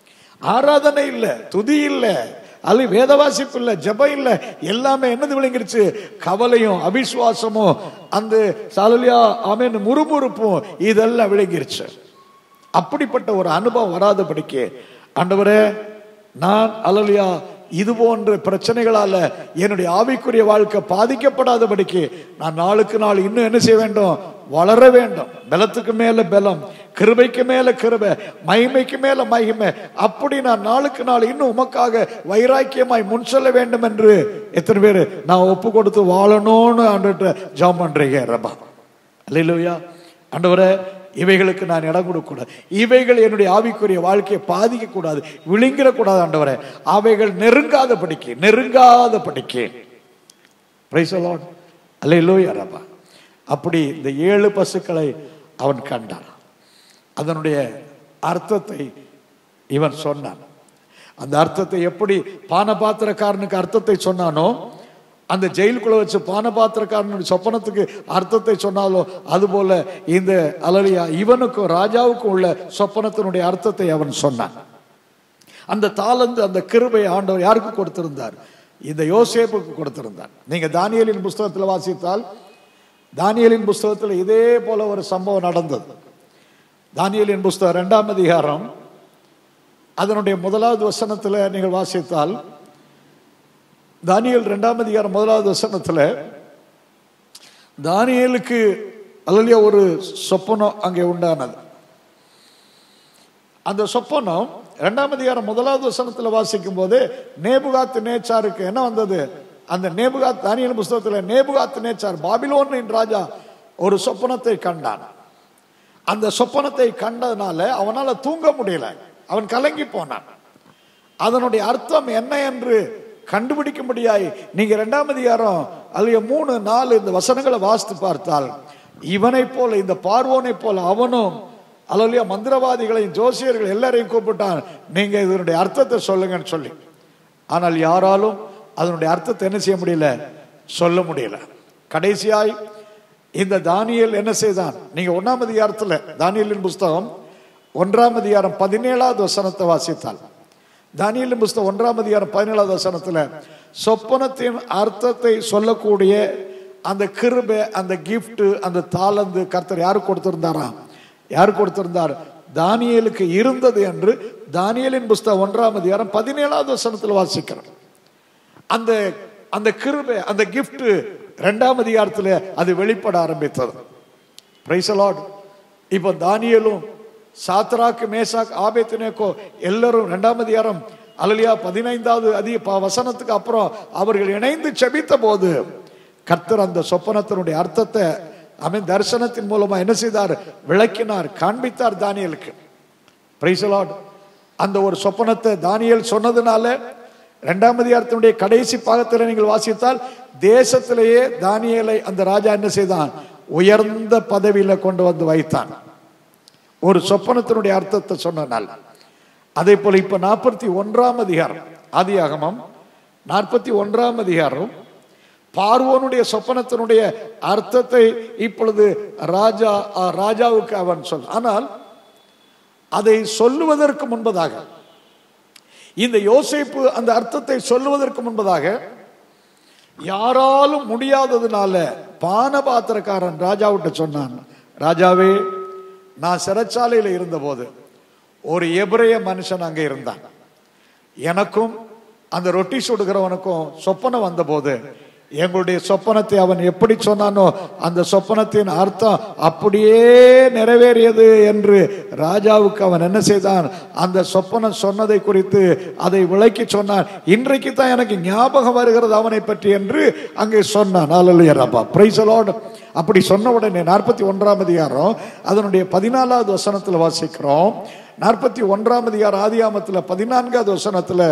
ஆராதனை இல்லை துதி இல்லை அது வேத வாசிப்பு இல்லை ஜபம் இல்லை எல்லாமே என்னது விளங்கிருச்சு கவலையும் அவிசுவாசமும் அந்த சாலலியா ஆமேன் முறுமுறுப்பும் இதெல்லாம் விளங்கிருச்சு அப்படிப்பட்ட ஒரு அனுபவம் வராதபடிக்கு ஆண்டவரே நான் அலலியா இது போன்ற பிரச்சனைகளால என்னுடைய ஆவிக்குரிய வாழ்க்கை பாதிக்கப்படாதபடிக்கு நான் நாளுக்கு நாள் இன்னும் என்ன செய்ய வேண்டும் வளர வேண்டும் பலத்துக்கு மேல பலம் கிருபைக்கு மேல கிருபை மகிமைக்கு மேல மகிமை அப்படி நான் நாளுக்கு நாள் இன்னும் உமக்காக வைராக்கியமாய் முன் செல்ல வேண்டும் என்று எத்தனை பேர் நான் ஒப்பு கொடுத்து வாழணும்னு ஆண்டு ஜாம் பண்றீங்க ரபா அல்லையா ஆண்டவரே இவைகளுக்கு நான் இடம் கொடுக்கக்கூடாது இவைகள் என்னுடைய ஆவிக்குரிய வாழ்க்கையை பாதிக்க கூடாது விழுங்கிடக்கூடாது ஆண்டவரே அவைகள் நெருங்காத படிக்கு நெருங்காத படிக்கு அல்லையிலோயா ரபா அப்படி இந்த ஏழு பசுக்களை அவன் கண்டான் அதனுடைய அர்த்தத்தை இவன் சொன்னான் அந்த அர்த்தத்தை எப்படி பானபாத்திரக்காரனுக்கு அர்த்தத்தை சொன்னானோ அந்த ஜெயிலுக்குள்ள வச்சு பானபாத்திரக்காரனுடைய சொப்பனத்துக்கு அர்த்தத்தை சொன்னாலோ அதுபோல இந்த அலலியா இவனுக்கும் ராஜாவுக்கும் உள்ள சொப்பனத்தினுடைய அர்த்தத்தை அவன் சொன்னான் அந்த தாளந்து அந்த கிருபை ஆண்டவர் யாருக்கு கொடுத்திருந்தார் இந்த யோசேப்புக்கு கொடுத்திருந்தார் நீங்க தானியலின் புஸ்தகத்தில் வாசித்தால் தானியலின் புஸ்தகத்தில் இதே போல ஒரு சம்பவம் நடந்தது தானியலின் புஸ்தகம் இரண்டாம் அதிகாரம் அதனுடைய முதலாவது வசனத்தில் நீங்கள் வாசித்தால் தானியல் இரண்டாம் அதிகாரம் முதலாவது வசனத்தில் தானியலுக்கு அல்லையா ஒரு சொப்பனம் அங்கே உண்டானது அந்த சொப்பனம் இரண்டாம் அதிகாரம் முதலாவது வசனத்தில் வாசிக்கும் போது நேபுகாத்து நேச்சாருக்கு என்ன வந்தது அந்த நேபுகாத் தானியல் புஸ்தகத்தில் நேபுகாத்து நேச்சார் பாபிலோனின் ராஜா ஒரு சொப்பனத்தை கண்டான் அந்த சொப்பனத்தை கண்டதுனால அவனால தூங்க முடியல அவன் கலங்கி போனான் அதனுடைய அர்த்தம் என்ன என்று கண்டுபிடிக்க முடியாய் நீங்க இரண்டாம் அதிகாரம் அல்லைய மூணு நாலு இந்த வசனங்களை வாசித்து பார்த்தால் இவனை போல இந்த பார்வோனை போல அவனும் அல்லையா மந்திரவாதிகளையும் ஜோசியர்கள் எல்லாரையும் கூப்பிட்டான் நீங்க இதனுடைய அர்த்தத்தை சொல்லுங்கன்னு சொல்லி ஆனால் யாராலும் அதனுடைய அர்த்தத்தை என்ன செய்ய முடியல சொல்ல முடியல கடைசியாய் இந்த தானியல் என்ன செய்தான் நீங்க ஒன்னாம் அதிகாரத்துல தானியலின் புஸ்தகம் ஒன்றாம் அதிகாரம் பதினேழாவது வசனத்தை வாசித்தால் தானியலின் புஸ்தகம் ஒன்றாம் அதிகாரம் பதினேழாவது வசனத்துல சொப்பனத்தின் அர்த்தத்தை சொல்லக்கூடிய அந்த கிருபை அந்த கிஃப்ட் அந்த தாளந்து கர்த்தர் யாரு கொடுத்திருந்தாரா யார் கொடுத்திருந்தார் தானியலுக்கு இருந்தது என்று தானியலின் புஸ்தகம் ஒன்றாம் அதிகாரம் பதினேழாவது வசனத்தில் வாசிக்கிறோம் அந்த அந்த கிருபை அந்த கிஃப்ட் ரெண்டாம் அதிகாரத்தில் அது வெளிப்பட ஆரம்பித்தது பிரைசலாட் இப்போ தானியலும் சாத்ராக்கு மேசாக் ஆபேத்தினேக்கோ எல்லாரும் ரெண்டாம் அதிகாரம் அலலியா பதினைந்தாவது அதிக ப- வசனத்துக்கு அப்புறம் அவர்கள் இணைந்து செபித்த போது கர்த்தர் அந்த சொப்பனத்தினுடைய அர்த்தத்தை அவன் தரிசனத்தின் மூலமா என்ன செய்தார் விளக்கினார் காண்பித்தார் தானியலுக்கு பிரைசலாட் அந்த ஒரு சொப்பனத்தை தானியல் சொன்னதுனால இரண்டாம் அதிகாரத்தினுடைய கடைசி பாகத்தில் நீங்கள் வாசித்தால் தேசத்திலேயே தானியலை அந்த ராஜா என்ன செய்தான் உயர்ந்த பதவியில கொண்டு வந்து வைத்தான் ஒரு சொப்பனத்தினுடைய அர்த்தத்தை சொன்னனால் அதே போல இப்ப நாற்பத்தி ஒன்றாம் அதிகாரம் ஆதியாகமம் நாற்பத்தி ஒன்றாம் அதிகாரம் பார்வோனுடைய சொப்பனத்தினுடைய அர்த்தத்தை இப்பொழுது ராஜா ஆ, ராஜாவுக்கு அவன் சொல் ஆனால் அதை சொல்லுவதற்கு முன்பதாக இந்த யோசேப்பு அந்த அர்த்தத்தை சொல்லுவதற்கு முன்பதாக யாராலும் முடியாததுனால பானபாத்திரக்காரன் ராஜாவிட்ட சொன்னான் ராஜாவே நான் சிறைச்சாலையில் இருந்தபோது ஒரு எபிரேய மனுஷன் அங்கே இருந்தான் எனக்கும் அந்த ரொட்டி சுடுகிறவனுக்கும் சொப்பனம் வந்தபோது எங்களுடைய சொப்பனத்தை அவன் எப்படி சொன்னானோ அந்த சொப்பனத்தின் அர்த்தம் அப்படியே நிறைவேறியது என்று ராஜாவுக்கு அவன் என்ன செய்தான் அந்த சொப்பனம் சொன்னதை குறித்து அதை விளக்கி சொன்னான் இன்றைக்கு தான் எனக்கு ஞாபகம் வருகிறது அவனை பற்றி என்று அங்கே சொன்னான் அல்லா பிரைசலோடு அப்படி சொன்ன உடனே நாற்பத்தி ஒன்றாம் அதிகாரம் அதனுடைய பதினாலாவது வசனத்தில் வாசிக்கிறோம் நாற்பத்தி ஒன்றாம் அதிகாரம் ஆதியாமத்தில் பதினான்காவது வசனத்தில்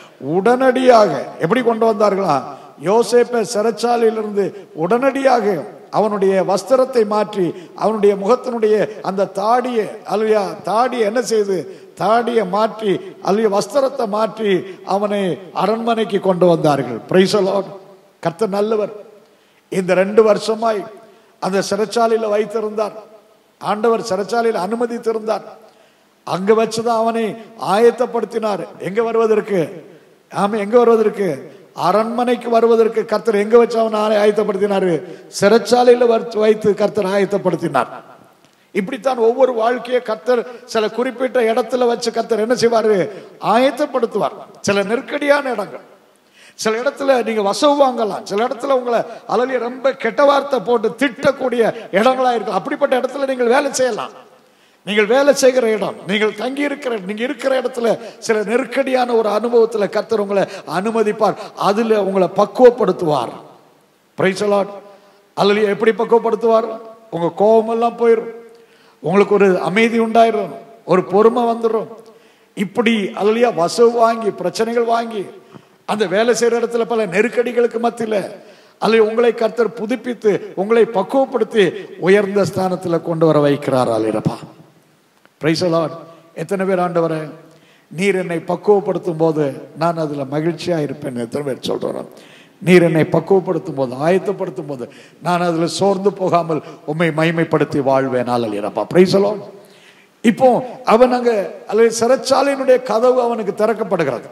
உடனடியாக எப்படி கொண்டு வந்தார்களா யோசேப்பை சிறைச்சாலையிலிருந்து உடனடியாக அவனுடைய வஸ்திரத்தை மாற்றி அவனுடைய முகத்தினுடைய அந்த தாடியை அல்லையா தாடியை என்ன செய்து தாடியை மாற்றி அல்லையா வஸ்திரத்தை மாற்றி அவனை அரண்மனைக்கு கொண்டு வந்தார்கள் பிரைசலோட் கர்த்தர் நல்லவர் இந்த ரெண்டு வருஷமாய் அந்த சிறைச்சாலையில் வைத்திருந்தார் ஆண்டவர் சிறைச்சாலையில் அனுமதித்திருந்தார் அங்க வச்சுதான் அவனை ஆயத்தப்படுத்தினார் எங்க வருவதற்கு ஆமா எங்க வருவதற்கு அரண்மனைக்கு வருவதற்கு கர்த்தர் எங்க வச்சு அவனை ஆய- ஆயத்தப்படுத்தினாரு சிறைச்சாலையில வச்சு வைத்து கர்த்தர் ஆயத்தப்படுத்தினார் இப்படித்தான் ஒவ்வொரு வாழ்க்கையை கர்த்தர் சில குறிப்பிட்ட இடத்துல வச்சு கர்த்தர் என்ன செய்வாரு ஆயத்தப்படுத்துவார் சில நெருக்கடியான இடங்கள் சில இடத்துல நீங்க வசவு வாங்கலாம் சில இடத்துல உங்களை அலலிய ரொம்ப கெட்ட வார்த்தை போட்டு திட்டக்கூடிய இடங்களா இருக்கும் அப்படிப்பட்ட இடத்துல நீங்கள் வேலை செய்யலாம் நீங்கள் வேலை செய்கிற இடம் நீங்கள் தங்கி இருக்கிற நீங்க இருக்கிற இடத்துல சில நெருக்கடியான ஒரு அனுபவத்துல கர்த்தர் உங்களை அனுமதிப்பார் அதுல உங்களை பக்குவப்படுத்துவார் பிரைசலாட் அல்லது எப்படி பக்குவப்படுத்துவார் உங்க கோபமெல்லாம் போயிடும் உங்களுக்கு ஒரு அமைதி உண்டாயிரும் ஒரு பொறுமை வந்துடும் இப்படி அல்லையா வசவு வாங்கி பிரச்சனைகள் வாங்கி அந்த வேலை செய்யற இடத்துல பல நெருக்கடிகளுக்கு மத்தியில அல்லது உங்களை கர்த்தர் புதுப்பித்து உங்களை பக்குவப்படுத்தி உயர்ந்த ஸ்தானத்துல கொண்டு வர வைக்கிறார் அல்லப்பா பிரைஸ் எத்தனை பேர் ஆண்டவரே நீர் என்னை பக்குவப்படுத்தும் போது நான் அதுல மகிழ்ச்சியா இருப்பேன் எத்தனை பேர் சொல்றோம் நீர் என்னை பக்குவப்படுத்தும் போது ஆயத்தப்படுத்தும் போது நான் அதுல சோர்ந்து போகாமல் உம்மை மகிமைப்படுத்தி வாழ்வேன் அல்லப்பா பிரைஸ் இப்போ அவன் அங்க அல்லது சிறைச்சாலையினுடைய கதவு அவனுக்கு திறக்கப்படுகிறது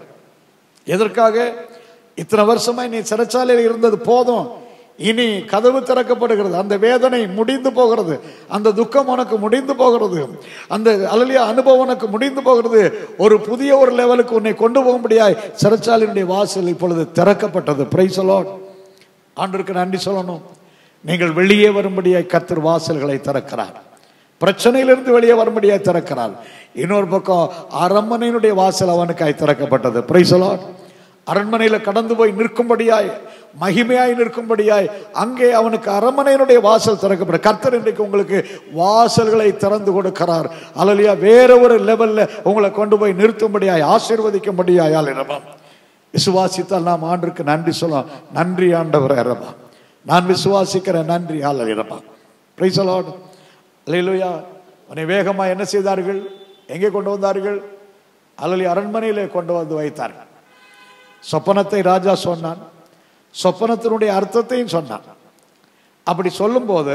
எதற்காக இத்தனை வருஷமா நீ சிறைச்சாலையில் இருந்தது போதும் இனி கதவு திறக்கப்படுகிறது அந்த வேதனை முடிந்து போகிறது அந்த துக்கம் உனக்கு முடிந்து போகிறது அந்த அலலிய அனுபவம் உனக்கு முடிந்து போகிறது ஒரு புதிய ஒரு லெவலுக்கு உன்னை கொண்டு போகும்படியாய் சிறைச்சாலையினுடைய வாசல் இப்பொழுது திறக்கப்பட்டது பிரைசலோட் ஆண்டிற்கு நன்றி சொல்லணும் நீங்கள் வெளியே வரும்படியாய் கர்த்தர் வாசல்களை திறக்கிறார் பிரச்சனையிலிருந்து வெளியே வரும்படியாய் திறக்கிறார் இன்னொரு பக்கம் அரண்மனையினுடைய வாசல் அவனுக்காய் திறக்கப்பட்டது பிரைசலாட் அரண்மனையில கடந்து போய் நிற்கும்படியாய் மகிமையாய் நிற்கும்படியாய் அங்கே அவனுக்கு அரண்மனையினுடைய வாசல் திறக்கப்பட கர்த்தர் இன்றைக்கு உங்களுக்கு வாசல்களை திறந்து கொடுக்கிறார் அலலியா வேற ஒரு லெவல்ல உங்களை கொண்டு போய் நிறுத்தும்படியாய் ஆசீர்வதிக்கும்படியாய் ஆளிரமாம் விசுவாசித்தால் நாம் ஆண்டுக்கு நன்றி சொல்லலாம் நன்றி ஆண்டவர் இரமா நான் விசுவாசிக்கிறேன் நன்றி ஆளிரமா பிரைசலாட் அல்லேலூயா உன்னை வேகமா என்ன செய்தார்கள் எங்கே கொண்டு வந்தார்கள் அல்லலி அரண்மனையிலே கொண்டு வந்து வைத்தார்கள் சொப்பனத்தை ராஜா சொன்னான் சொப்பனத்தினுடைய அர்த்தத்தையும் சொன்னான் அப்படி சொல்லும்போது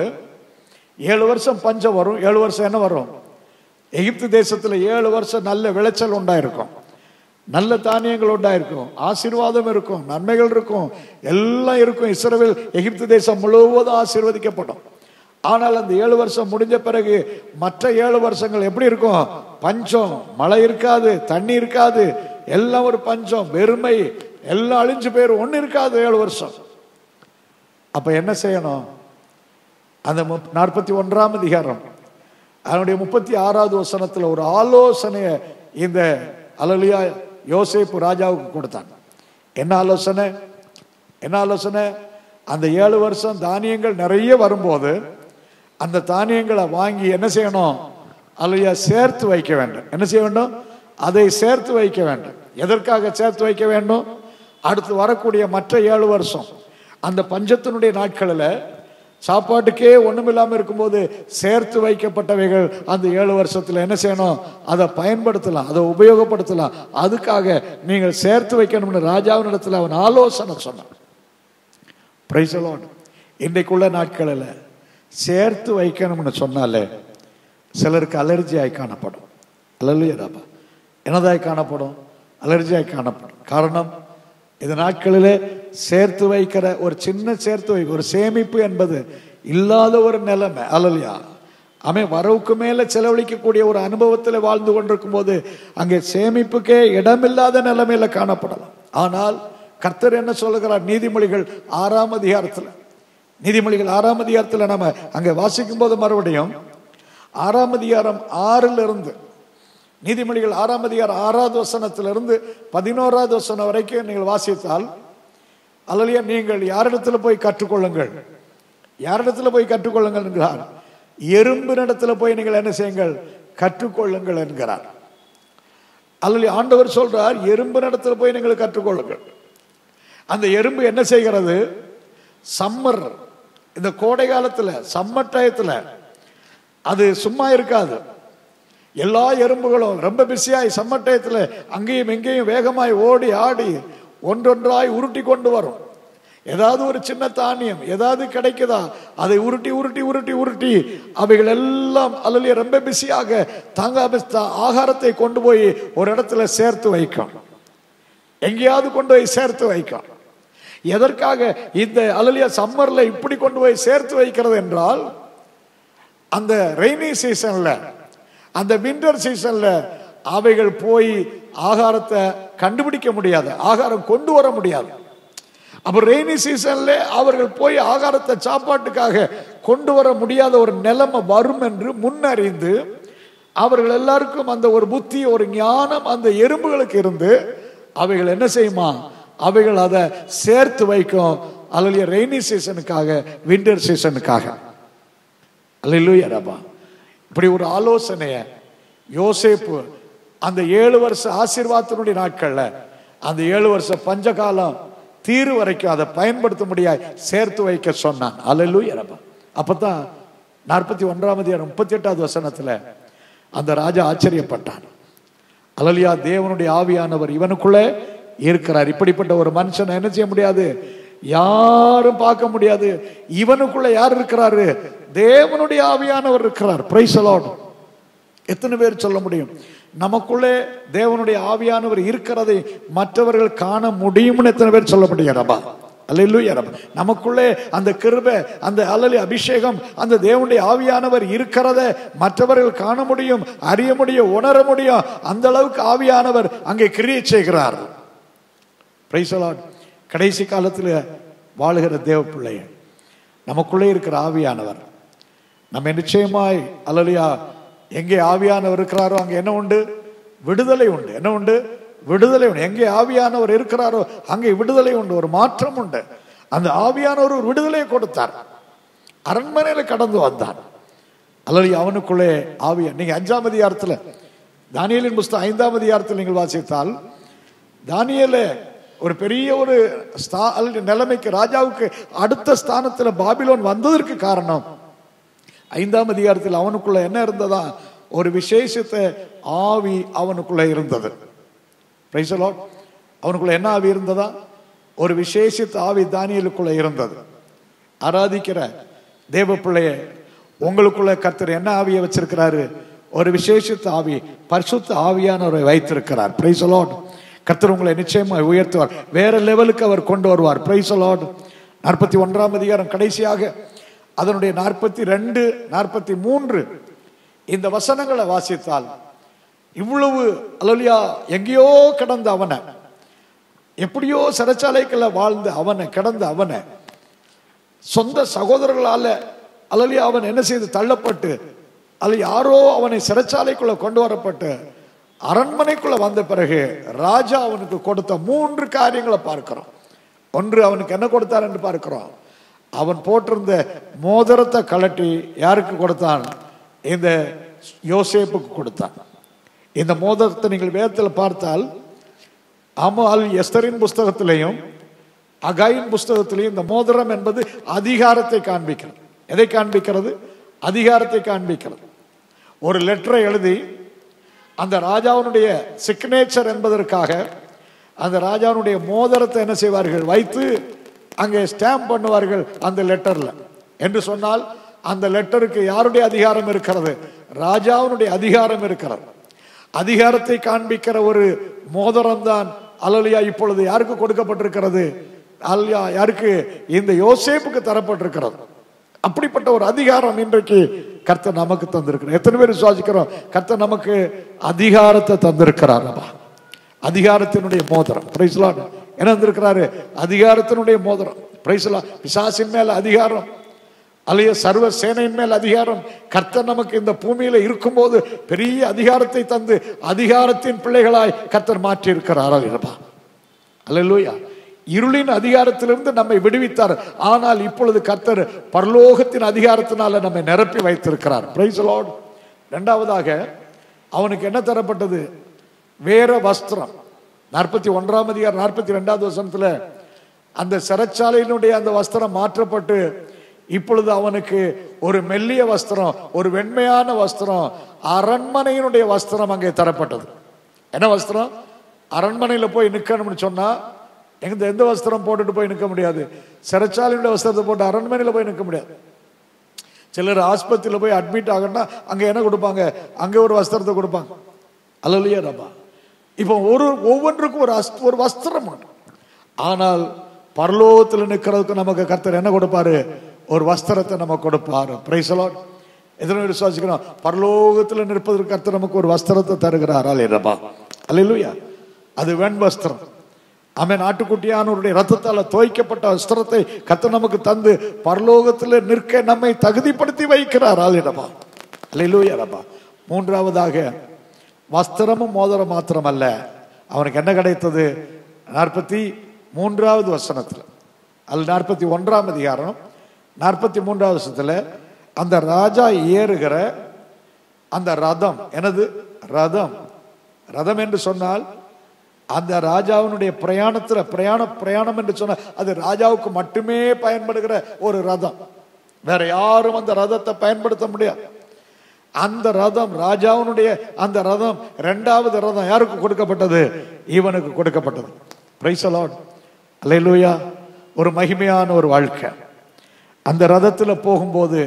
ஏழு வருஷம் பஞ்சம் வரும் ஏழு வருஷம் என்ன வரும் எகிப்து தேசத்துல ஏழு வருஷம் நல்ல விளைச்சல் உண்டாயிருக்கும் நல்ல தானியங்கள் உண்டாயிருக்கும் ஆசீர்வாதம் இருக்கும் நன்மைகள் இருக்கும் எல்லாம் இருக்கும் இஸ்ரவேல் எகிப்து தேசம் முழுவதும் ஆசீர்வதிக்கப்படும் ஆனால் அந்த ஏழு வருஷம் முடிஞ்ச பிறகு மற்ற ஏழு வருஷங்கள் எப்படி இருக்கும் பஞ்சம் மழை இருக்காது தண்ணி இருக்காது எல்லாம் ஒரு பஞ்சம் வெறுமை எல்லாம் அழிஞ்சு போயிரும் ஒண்ணு இருக்காது ஏழு வருஷம் அப்ப என்ன செய்யணும் அந்த நாற்பத்தி ஒன்றாம் அதிகாரம் அதனுடைய முப்பத்தி ஆறாவது வசனத்துல ஒரு ஆலோசனையை இந்த அலலியா யோசேப்பு ராஜாவுக்கு கொடுத்தாங்க என்ன ஆலோசனை என்ன ஆலோசனை அந்த ஏழு வருஷம் தானியங்கள் நிறைய வரும்போது அந்த தானியங்களை வாங்கி என்ன செய்யணும் அல்லையா சேர்த்து வைக்க வேண்டும் என்ன செய்ய வேண்டும் அதை சேர்த்து வைக்க வேண்டும் எதற்காக சேர்த்து வைக்க வேண்டும் அடுத்து வரக்கூடிய மற்ற ஏழு வருஷம் அந்த பஞ்சத்தினுடைய நாட்களில் சாப்பாட்டுக்கே ஒண்ணுமில்லாம இருக்கும்போது சேர்த்து வைக்கப்பட்டவைகள் அந்த ஏழு வருஷத்துல என்ன செய்யணும் அதை பயன்படுத்தலாம் அதை உபயோகப்படுத்தலாம் அதுக்காக நீங்கள் சேர்த்து வைக்கணும்னு ராஜாவினிடத்துல அவன் ஆலோசனை சொன்னான் Praise the Lord. இன்றைக்குள்ள நாட்களில் சேர்த்து வைக்கணும்னு சொன்னாலே சிலருக்கு அலர்ஜியாய் காணப்படும் அல்லையாப்பா என்னதாய் காணப்படும் அலர்ஜியாய் காணப்படும் காரணம் இந்த நாட்களிலே சேர்த்து வைக்கிற ஒரு சின்ன சேர்த்து வை ஒரு சேமிப்பு என்பது இல்லாத ஒரு நிலைமை அல்லலையா அவன் வரவுக்கு மேல செலவழிக்கக்கூடிய ஒரு அனுபவத்தில் வாழ்ந்து கொண்டிருக்கும் போது அங்கே சேமிப்புக்கே இடமில்லாத நிலைமையில காணப்படலாம் ஆனால் கர்த்தர் என்ன சொல்லுகிறார் நீதிமொழிகள் ஆறாம் அதிகாரத்தில் நீதிமொழிகள் ஆறாம் அதிகாரத்தில் நம்ம அங்கே வாசிக்கும் போது மறுபடியும் ஆறாம் அதிகாரம் ஆறில் இருந்து நீதிமொழிகள் ஆறாம் அதிகாரம் ஆறாவது வசனத்திலிருந்து பதினோராவது வசனம் வரைக்கும் நீங்கள் வாசித்தால் அல்லலையா நீங்கள் யாரிடத்துல போய் கற்றுக்கொள்ளுங்கள் யாரிடத்துல போய் கற்றுக்கொள்ளுங்கள் என்கிறார் எறும்பினிடத்துல போய் நீங்கள் என்ன செய்யுங்கள் கற்றுக்கொள்ளுங்கள் என்கிறார் அல்லது ஆண்டவர் சொல்றார் எறும்பினிடத்துல போய் நீங்கள் கற்றுக்கொள்ளுங்கள் அந்த எறும்பு என்ன செய்கிறது சம்மர் இந்த கோடை காலத்துல சம்மர் டயத்துல அது சும்மா இருக்காது எல்லா எறும்புகளும் ரொம்ப பிஸியாய் சம்மர் டயத்துல அங்கேயும் எங்கேயும் வேகமாய் ஓடி ஆடி ஒன்றொன்றாய் உருட்டி கொண்டு வரும் ஏதாவது ஒரு சின்ன தானியம் ஏதாவது கிடைக்குதா அதை உருட்டி உருட்டி உருட்டி உருட்டி அவைகள் எல்லாம் அல்லது ரொம்ப பிஸியாக தாங்காம தா- ஆகாரத்தை கொண்டு போய் ஒரு இடத்துல சேர்த்து வைக்கும் எங்கேயாவது கொண்டு போய் சேர்த்து வைக்கும் எதற்காக இந்த அலலியா சம்மர்ல இப்படி கொண்டு போய் சேர்த்து வைக்கிறது என்றால் அந்த ரெய்னி சீசன்ல அந்த வின்டர் சீசன்ல அவைகள் போய் ஆகாரத்தை கண்டுபிடிக்க முடியாது ஆகாரம் கொண்டு வர முடியாது அப்ப ரெய்னி சீசன்ல அவர்கள் போய் ஆகாரத்தை சாப்பாட்டுக்காக கொண்டு வர முடியாத ஒரு நிலைமை வரும் என்று முன்னறிந்து அவர்கள் எல்லாருக்கும் அந்த ஒரு புத்தி ஒரு ஞானம் அந்த எறும்புகளுக்கு இருந்து அவைகள் என்ன செய்யுமா அவைகள் அதை சேர்த்து வைக்கும் அல்லது ரெய்னி சீசனுக்காக வின்டர் சீசனுக்காக அல்லேலூயா ரபா இப்படி ஒரு ஆலோசனைய யோசேப்பு அந்த ஏழு வருஷ ஆசீர்வாதத்தினுடைய நாட்கள்ல அந்த ஏழு வருஷ பஞ்சகாலம் தீரு வரைக்கும் அதை பயன்படுத்த முடியாது சேர்த்து வைக்க சொன்னான் அல்லேலூயா ரபா அப்பதான் நாற்பத்தி ஒன்றாம் அதிகாரம் முப்பத்தி எட்டாவது வசனத்துல அந்த ராஜா ஆச்சரியப்பட்டான் அலலியா தேவனுடைய ஆவியானவர் இவனுக்குள்ளே இருக்கிறார் இப்படிப்பட்ட ஒரு மனுஷனை என்ன செய்ய முடியாது யாரும் பார்க்க முடியாது இவனுக்குள்ள யார் இருக்கிறாரு தேவனுடைய ஆவியானவர் இருக்கிறார் பிரைஸ் அலாட் எத்தனை பேர் சொல்ல முடியும் நமக்குள்ளே தேவனுடைய ஆவியானவர் இருக்கிறதை மற்றவர்கள் காண முடியும்னு எத்தனை பேர் சொல்ல முடியாரப்பா அல்லேலூயா ரப்பா. நமக்குள்ளே அந்த கிருபை அந்த அலலி அபிஷேகம் அந்த தேவனுடைய ஆவியானவர் இருக்கிறத மற்றவர்கள் காண முடியும் அறிய முடியும் உணர முடியும் அந்த அளவுக்கு ஆவியானவர் அங்கே கிரியை செய்கிறார் Praise the Lord. கடைசி காலத்தில் வாழுகிற தேவ பிள்ளைகள் நமக்குள்ளே இருக்கிற ஆவியானவர் நம்ம நிச்சயமாய் அல்லலியா எங்கே ஆவியானவர் இருக்கிறாரோ அங்கே என்ன உண்டு விடுதலை உண்டு என்ன உண்டு விடுதலை உண்டு எங்கே ஆவியானவர் இருக்கிறாரோ அங்கே விடுதலை உண்டு ஒரு மாற்றம் உண்டு அந்த ஆவியானவர் ஒரு விடுதலையை கொடுத்தார் அரண்மனையில கடந்து வந்தார் அல்லது அவனுக்குள்ளே ஆவியா நீங்க அஞ்சாம் அதிகாரத்துல தானியலின் புஸ்தகம் ஐந்தாம் அதிகாரத்தில் நீங்கள் வாசித்தால் தானியேல ஒரு பெரிய ஒரு ஸ்தா அல்லது நிலைமைக்கு ராஜாவுக்கு அடுத்த ஸ்தானத்துல பாபிலோன் வந்ததற்கு காரணம் ஐந்தாம் அதிகாரத்தில் அவனுக்குள்ள என்ன இருந்ததா ஒரு விசேஷத்த ஆவி அவனுக்குள்ள இருந்தது Praise the Lord. அவனுக்குள்ள என்ன ஆவி இருந்ததா ஒரு விசேஷித்த ஆவி தானியலுக்குள்ள இருந்தது ஆராதிக்கிற தேவ பிள்ளைய உங்களுக்குள்ள கர்த்தர் என்ன ஆவியை வச்சிருக்கிறாரு ஒரு விசேஷித்த ஆவி பரிசுத்த ஆவியானவரை வைத்திருக்கிறார் பிரைஸ் லார்ட் கர்த்தர் உங்களை நிச்சயமா உயர்த்துவார் வேற லெவலுக்கு அவர் கொண்டு வருவார் பிரைஸ் லார்ட் நாற்பத்தி ஒன்றாம் அதிகாரம் கடைசியாக அதனுடைய நாற்பத்தி ரெண்டு நாற்பத்தி மூன்று இந்த வசனங்களை வாசித்தால் இவ்வளவு அலலியா எங்கேயோ கிடந்த அவனை எப்படியோ சிறைச்சாலைக்குள்ள வாழ்ந்த அவனை கிடந்த அவனை சொந்த சகோதரர்களால அல்லது அவன் என்ன செய்து தள்ளப்பட்டு அல்லது யாரோ அவனை சிறைச்சாலைக்குள்ள கொண்டு வரப்பட்டு அரண்மனைக்குள்ள வந்த பிறகு ராஜா அவனுக்கு கொடுத்த மூன்று காரியங்களை பார்க்கிறோம் ஒன்று அவனுக்கு என்ன கொடுத்தார் என்று பார்க்கிறோம் அவன் போட்டிருந்த மோதிரத்தை கலட்டி யாருக்கு கொடுத்தான் இந்த யோசேப்புக்கு கொடுத்தான் இந்த மோதிரத்தை நீங்கள் வேதத்தில் பார்த்தால் அமால் எஸ்தரின் புஸ்தகத்திலையும் அகாயின் புஸ்தகத்திலையும் இந்த மோதிரம் என்பது அதிகாரத்தை காண்பிக்கிறது எதை காண்பிக்கிறது அதிகாரத்தை காண்பிக்கிறது ஒரு லெட்டரை எழுதி அந்த ராஜாவினுடைய சிக்னேச்சர் என்பதற்காக அந்த ராஜாவினுடைய மோதிரத்தை என்ன செய்வார்கள் வைத்து அங்கே ஸ்டாம்ப் பண்ணுவார்கள் அந்த லெட்டர்ல என்று சொன்னால் அந்த லெட்டருக்கு யாருடைய அதிகாரம் இருக்கிறது ராஜாவினுடைய அதிகாரம் இருக்கிறது அதிகாரத்தை காண்பிக்கிற ஒரு மோதிரம் தான் அலலியா இப்பொழுது யாருக்கு கொடுக்கப்பட்டிருக்கிறது அல்யா யாருக்கு இந்த யோசேப்புக்கு தரப்பட்டிருக்கிறது அப்படிப்பட்ட ஒரு அதிகாரம் இன்றைக்கு கர்த்தர் நமக்கு தந்திருக்கிறார் எத்தனை பேர் விசுவாசிக்கிறோம் கர்த்தர் நமக்கு அதிகாரத்தை தந்திருக்கிறார் அப்பா அதிகாரத்தினுடைய மோதிரம் பிரைஸ்லா என்ன வந்திருக்கிறாரு அதிகாரத்தினுடைய மோதிரம் பிரைஸ்லா பிசாசின் மேல அதிகாரம் அல்லைய சர்வ சேனையின் மேல் அதிகாரம் கர்த்தர் நமக்கு இந்த பூமியில இருக்கும்போது பெரிய அதிகாரத்தை தந்து அதிகாரத்தின் பிள்ளைகளாய் கர்த்தர் மாற்றி இருக்கிறார் அல்லப்பா அல்லேலூயா இருளின் அதிகாரத்திலிருந்து நம்மை விடுவித்தார் ஆனால் இப்பொழுது கர்த்தர் பரலோகத்தின் அதிகாரத்தினால நம்மை நிரப்பி வைத்திருக்கிறார் பிரைஸ் லார்ட் இரண்டாவதாக அவனுக்கு என்ன தரப்பட்டது வேற வஸ்திரம் நாற்பத்தி ஒன்றாம் அதிகாரம் நாற்பத்தி ரெண்டாவது வசனத்துல அந்த சிறைச்சாலையினுடைய அந்த வஸ்திரம் மாற்றப்பட்டு இப்பொழுது அவனுக்கு ஒரு மெல்லிய வஸ்திரம் ஒரு வெண்மையான வஸ்திரம் அரண்மனையினுடைய வஸ்திரம் அங்கே தரப்பட்டது என்ன வஸ்திரம் அரண்மனையில் போய் நிற்கணும்னு சொன்னா எந்த எந்த வஸ்திரம் போட்டுட்டு போய் நிற்க முடியாது சிறைச்சாலையுடைய வஸ்திரத்தை போட்டு அரண்மனையில் போய் நிற்க முடியாது சிலர் ஆஸ்பத்திரியில் போய் அட்மிட் ஆகணும்னா அங்கே என்ன கொடுப்பாங்க அங்கே ஒரு வஸ்திரத்தை கொடுப்பாங்க அல்லலையா ரப்பா இப்போ ஒரு ஒவ்வொன்றுக்கும் ஒரு அஸ்- ஒரு வஸ்திரம் உண்டு ஆனால் பரலோகத்தில் நிற்கிறதுக்கு நமக்கு கர்த்தர் என்ன கொடுப்பாரு ஒரு வஸ்திரத்தை நம்ம கொடுப்பாரு பிரைசலாட் எத்தனை பேர் விசுவாசிக்கிறோம் பரலோகத்தில் நிற்பதற்கு கர்த்தர் நமக்கு ஒரு வஸ்திரத்தை தருகிறார் அல்லையா அல்லையா அது வெண் வஸ்திரம் ஆமென் ஆட்டுக்குட்டியானவருடைய ரத்தத்தால தோய்க்கப்பட்ட வஸ்திரத்தை கர்த்தர் நமக்கு தந்து பரலோகத்தில் நிற்க நம்மை தகுதிப்படுத்தி வைக்கிறார் அல்லையா அல்லையா மூன்றாவதாக வஸ்திரமும் மோதிரம் மாத்திரமல்ல அவனுக்கு என்ன கிடைத்தது நாற்பத்தி மூன்றாவது வசனத்தில் அல்ல நாற்பத்தி ஒன்றாம் அதிகாரம் நாற்பத்தி மூன்றாவது வசனத்தில் அந்த ராஜா ஏறுகிற அந்த ரதம் எனது ரதம் ரதம் என்று சொன்னால் அந்த ராஜாவினுடைய பிரயாணத்துல பிரயாண பிரயாணம் என்று சொன்னால் அது ராஜாவுக்கு மட்டுமே பயன்படுகிற ஒரு ரதம் வேற யாரும் அந்த ரதத்தை பயன்படுத்த முடியாது அந்த ரதம் ராஜாவினுடைய அந்த ரதம் இரண்டாவது ரதம் யாருக்கு கொடுக்கப்பட்டது இவனுக்கு கொடுக்கப்பட்டது பிரைஸ் அலாட் அல்லேலூயா ஒரு மகிமையான ஒரு வாழ்க்கை அந்த ரதத்துல போகும்போது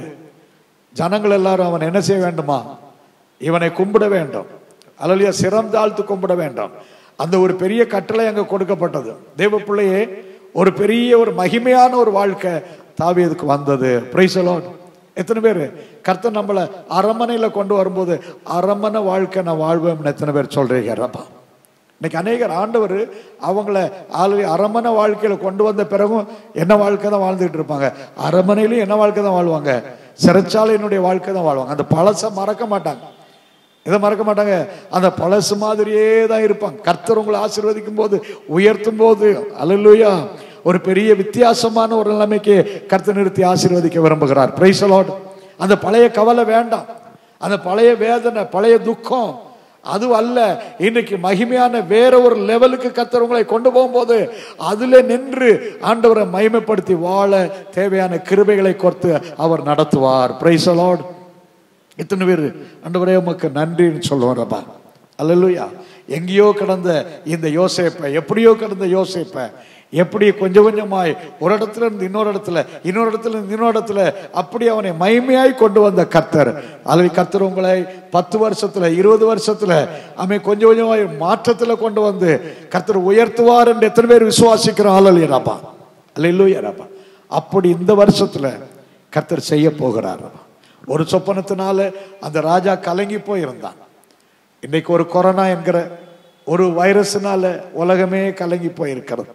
ஜனங்கள் எல்லாரும் அவன் என்ன செய்ய வேண்டுமா இவனை கும்பிட வேண்டும் அல்லையா சிரம் தாழ்த்து கும்பிட வேண்டும் அந்த ஒரு பெரிய கட்டளை அங்க கொடுக்கப்பட்டது தேவ பிள்ளையே ஒரு பெரிய ஒரு மகிமையான ஒரு வாழ்க்கை தாவீதுக்கு வந்தது பிரைஸ் அலாட் எத்தனை பேர் கர்த்தர் நம்மளை அரண்மனையில கொண்டு வரும்போது அரண்மனை வாழ்க்கை நான் வாழ்வேன் எத்தனை பேர் சொல்றீங்க ரப்பா இன்னைக்கு அநேகர் ஆண்டவர் அவங்கள ஆல்ரெடி அரண்மனை வாழ்க்கையில கொண்டு வந்த பிறகும் என்ன வாழ்க்கை தான் வாழ்ந்துட்டு இருப்பாங்க அரண்மனையிலும் என்ன வாழ்க்கை தான் வாழ்வாங்க சிறைச்சாலையினுடைய வாழ்க்கை தான் வாழ்வாங்க அந்த பழசை மறக்க மாட்டாங்க இதை மறக்க மாட்டாங்க அந்த பழசு மாதிரியே தான் இருப்பாங்க கர்த்தர் உங்களை ஆசீர்வதிக்கும் போது உயர்த்தும் போது அல்லேலூயா ஒரு பெரிய வித்தியாசமான ஒரு நிலைமைக்கு கர்த்தர் நிறுத்தி ஆசீர்வதிக்க விரும்புகிறார் பிரைஸ் லார்ட் அந்த பழைய கவலை வேண்டாம் அந்த பழைய வேதனை பழைய துக்கம் அது அல்ல இன்னைக்கு மகிமையான வேற ஒரு லெவலுக்கு கர்த்தர் உங்களை கொண்டு போகும்போது அதுல நின்று ஆண்டவரை மகிமைப்படுத்தி வாழ தேவையான கிருபைகளை கொடுத்து அவர் நடத்துவார் பிரைஸ் லார்ட் எத்தனை பேர் ஆண்டவரே உமக்கு நன்றின்னு சொல்லுவாரப்பா அல்லேலூயா எங்கேயோ கிடந்த இந்த யோசேப்பை எப்படியோ கிடந்த யோசேப்பை எப்படி கொஞ்சம் கொஞ்சமாய் ஒரு இடத்துல இருந்து இன்னொரு இடத்துல இன்னொரு இடத்துல இருந்து இன்னொரு இடத்துல அப்படி அவனை மகிமையாய் கொண்டு வந்த கர்த்தர் அல்லது கர்த்தர் உங்களை பத்து வருஷத்துல இருபது வருஷத்துல அவன் கொஞ்சம் கொஞ்சமாய் மாற்றத்துல கொண்டு வந்து கர்த்தர் உயர்த்துவார் என்று எத்தனை பேர் விசுவாசிக்கிறோம் அல்லையாப்பா அல்லையிலூயாப்பா அப்படி இந்த வருஷத்துல கர்த்தர் செய்ய போகிறார் ஒரு சொப்பனத்தினால அந்த ராஜா கலங்கி போயிருந்தான் இன்னைக்கு ஒரு கொரோனா என்கிற ஒரு வைரஸ்னால உலகமே கலங்கி போயிருக்கிறது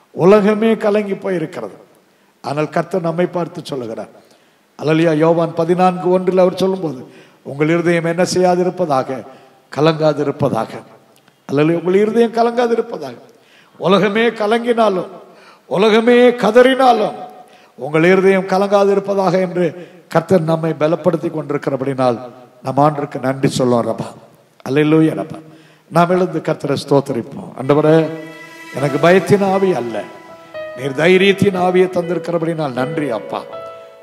உலகமே கலங்கி போயிருக்கிறது ஆனால் கர்த்தர் நம்மை பார்த்து சொல்லுகிறார் அலலியா யோவான் பதினான்கு ஒன்றில் அவர் சொல்லும்போது உங்கள் இருதயம் என்ன செய்யாதிருப்பதாக கலங்காதிருப்பதாக அல்லது உங்கள் இருதயம் கலங்காதிருப்பதாக உலகமே கலங்கினாலும் உலகமே கதறினாலும் உங்கள் இருதயம் கலங்காதிருப்பதாக என்று கர்த்தர் நம்மை பலப்படுத்தி கொண்டிருக்கிறபடினால் நம் ஆண்டுக்கு நன்றி சொல்லுவோம் ரபா அல்லையிலூயா ரபா நாம் எழுந்து கர்த்தரை ஸ்தோத்தரிப்போம் அண்டவரே எனக்கு பயத்தின் ஆவி அல்ல நீர் தைரியத்தின் ஆவியை தந்திருக்கிறபடினால் நன்றி அப்பா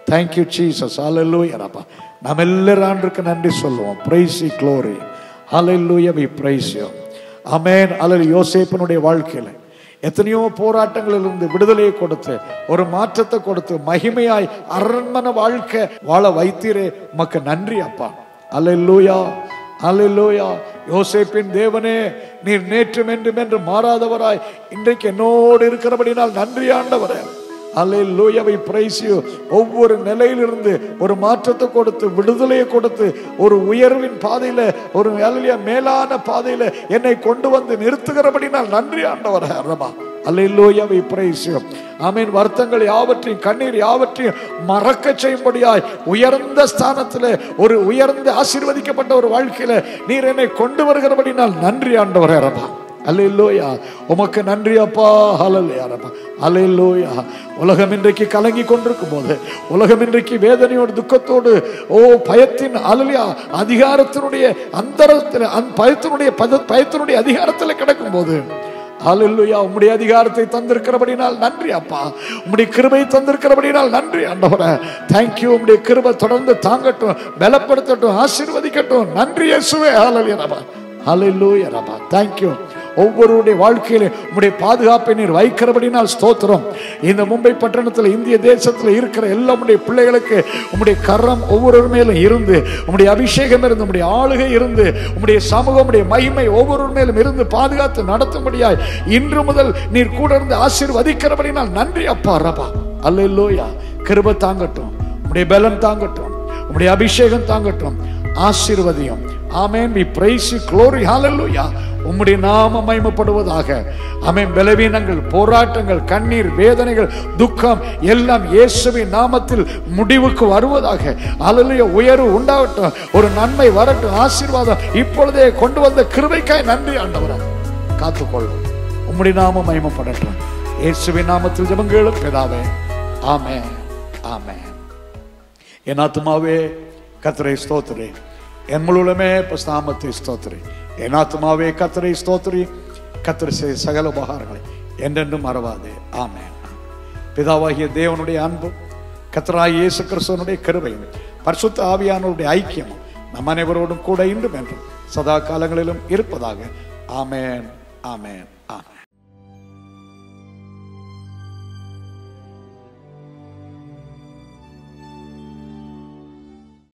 தேங்க்யூ ஜீசஸ் ஹalleluya நாம் எல்லாரும் ஆண்டுக்கு நன்றி சொல்லுவோம் praise glory hallelujah we praise you amen அல்லது யோசேப்பினுடைய வாழ்க்கையில எத்தனையோ போராட்டங்களிலிருந்து விடுதலையை கொடுத்து ஒரு மாற்றத்தை கொடுத்து மகிமையாய் அரண்மனை வாழ்க்கை வாழ வைத்தீரே உமக்கு நன்றி அப்பா அல்லேலூயா அல்லேலூயா யோசேப்பின் தேவனே நீர் நேற்றும் என்றும் என்று மாறாதவராய் இன்றைக்கு என்னோடு இருக்கிறபடினால் நன்றி ஆண்டவரே அல்லேலூயாவை பிரைஸ் யூ ஒவ்வொரு நிலையிலிருந்து ஒரு மாற்றத்தை கொடுத்து விடுதலையை கொடுத்து ஒரு உயர்வின் பாதையில ஒரு அல்லேலூயா மேலான பாதையில என்னை கொண்டு வந்து நிறுத்துகிறபடினால் நன்றி ஆண்டவரே ரபா அல்லேலூயாவை பிரைஸ் யூ ஆமீன் வருத்தங்கள் யாவற்றையும் கண்ணீர் யாவற்றையும் மறக்க செய்யும்படியாய் உயர்ந்த ஸ்தானத்தில் ஒரு உயர்ந்த ஆசீர்வதிக்கப்பட்ட ஒரு வாழ்க்கையில நீர் என்னை கொண்டு வருகிறபடினால் நன்றி ஆண்டவரே ரபா அல்லேலூயா உமக்கு நன்றி அப்பா ஹalleluya ரப்பா அல்லேலூயா உலகம் இன்றைக்கு கலங்கி கொண்டிருக்கும் போது உலகம் இன்றைக்கு வேதனையோடு துக்கத்தோடு ஓ பயத்தின் அல்லேலூயா அதிகாரத்தினுடைய அந்தரத்தில் அந்த பயத்தினுடைய பத- பயத்தினுடைய அதிகாரத்தில் கிடக்கும் போது ஹalleluya உம்முடைய அதிகாரத்தை தந்திருக்கிறபடினால் நன்றி அப்பா உம்முடைய கிருபை தந்திருக்கிறபடினால் நன்றி ஆண்டவரே தேங்க் யூ உம்முடைய கிருபை தொடர்ந்து தாங்கட்டும் பலப்படுத்தட்டும் ஆசீர்வதிக்கட்டும் நன்றி இயேசுவே ஹalleluya ரப்பா ஹalleluya ரப்பா தேங்க் யூ ஒவ்வொருடைய வாழ்க்கையில உம்முடைய பாதுகாப்பை நீர் வைக்கிறபடினால் ஸ்தோத்திரம் இந்த மும்பை பட்டணத்தில் இந்திய தேசத்தில் இருக்கிற எல்லா உம்முடைய பிள்ளைகளுக்கு உம்முடைய கரம் ஒவ்வொரு மேலும் இருந்து உம்முடைய அபிஷேகம் இருந்து உம்முடைய ஆளுகை இருந்து உம்முடைய சமூகம் உம்முடைய மகிமை ஒவ்வொரு மேலும் இருந்து பாதுகாத்து நடத்தும்படியாய் இன்று முதல் நீர் கூட இருந்து ஆசீர்வதிக்கிறபடினால் நன்றி அப்பா ரபா அல்லேலூயா கிருபை தாங்கட்டும் உம்முடைய பலம் தாங்கட்டும் உம்முடைய அபிஷேகம் தாங்கட்டும் ஆசீர்வதியும் ஆமென் we praise you glory hallelujah உம்முடைய நாம மகிமைப்படுவதாக ஆமென் பலவீனங்கள் போராட்டங்கள் கண்ணீர் வேதனைகள் துக்கம் எல்லாம் இயேசுவின் நாமத்தில் முடிவுக்கு வருவதாக ஹalleluya உயர்வு உண்டாகட்டும் ஒரு நன்மை வரட்டும் ஆசீர்வாதம் இப்பொழுதே கொண்டு வந்த கிருபைக்காய் நன்றி ஆண்டவரே காத்துக்கொள்ளும் உம்முடைய நாம மகிமைப்படட்டும் இயேசுவின் நாமத்தில் ஜெபங்களும் பிதாவே ஆமென் ஆமென் என் ஆத்மாவே கத்தரை ஸ்தோத்திரி என் முழுவதுமே நாமத்தை ஸ்தோத்திரி என் ஆத்மாவே கத்தரை ஸ்தோத்திரி கத்தரை செய்த சகல உபகாரங்களை என்றென்றும் மறவாதே ஆமென் பிதாவாகிய தேவனுடைய அன்பும் கத்தராய் இயேசு கிறிஸ்துவனுடைய கிருபையும் பரிசுத்த ஆவியானவருடைய ஐக்கியமும் நம் அனைவரோடும் கூட இன்றும் என்றும் சதா காலங்களிலும் இருப்பதாக ஆமென் ஆமென்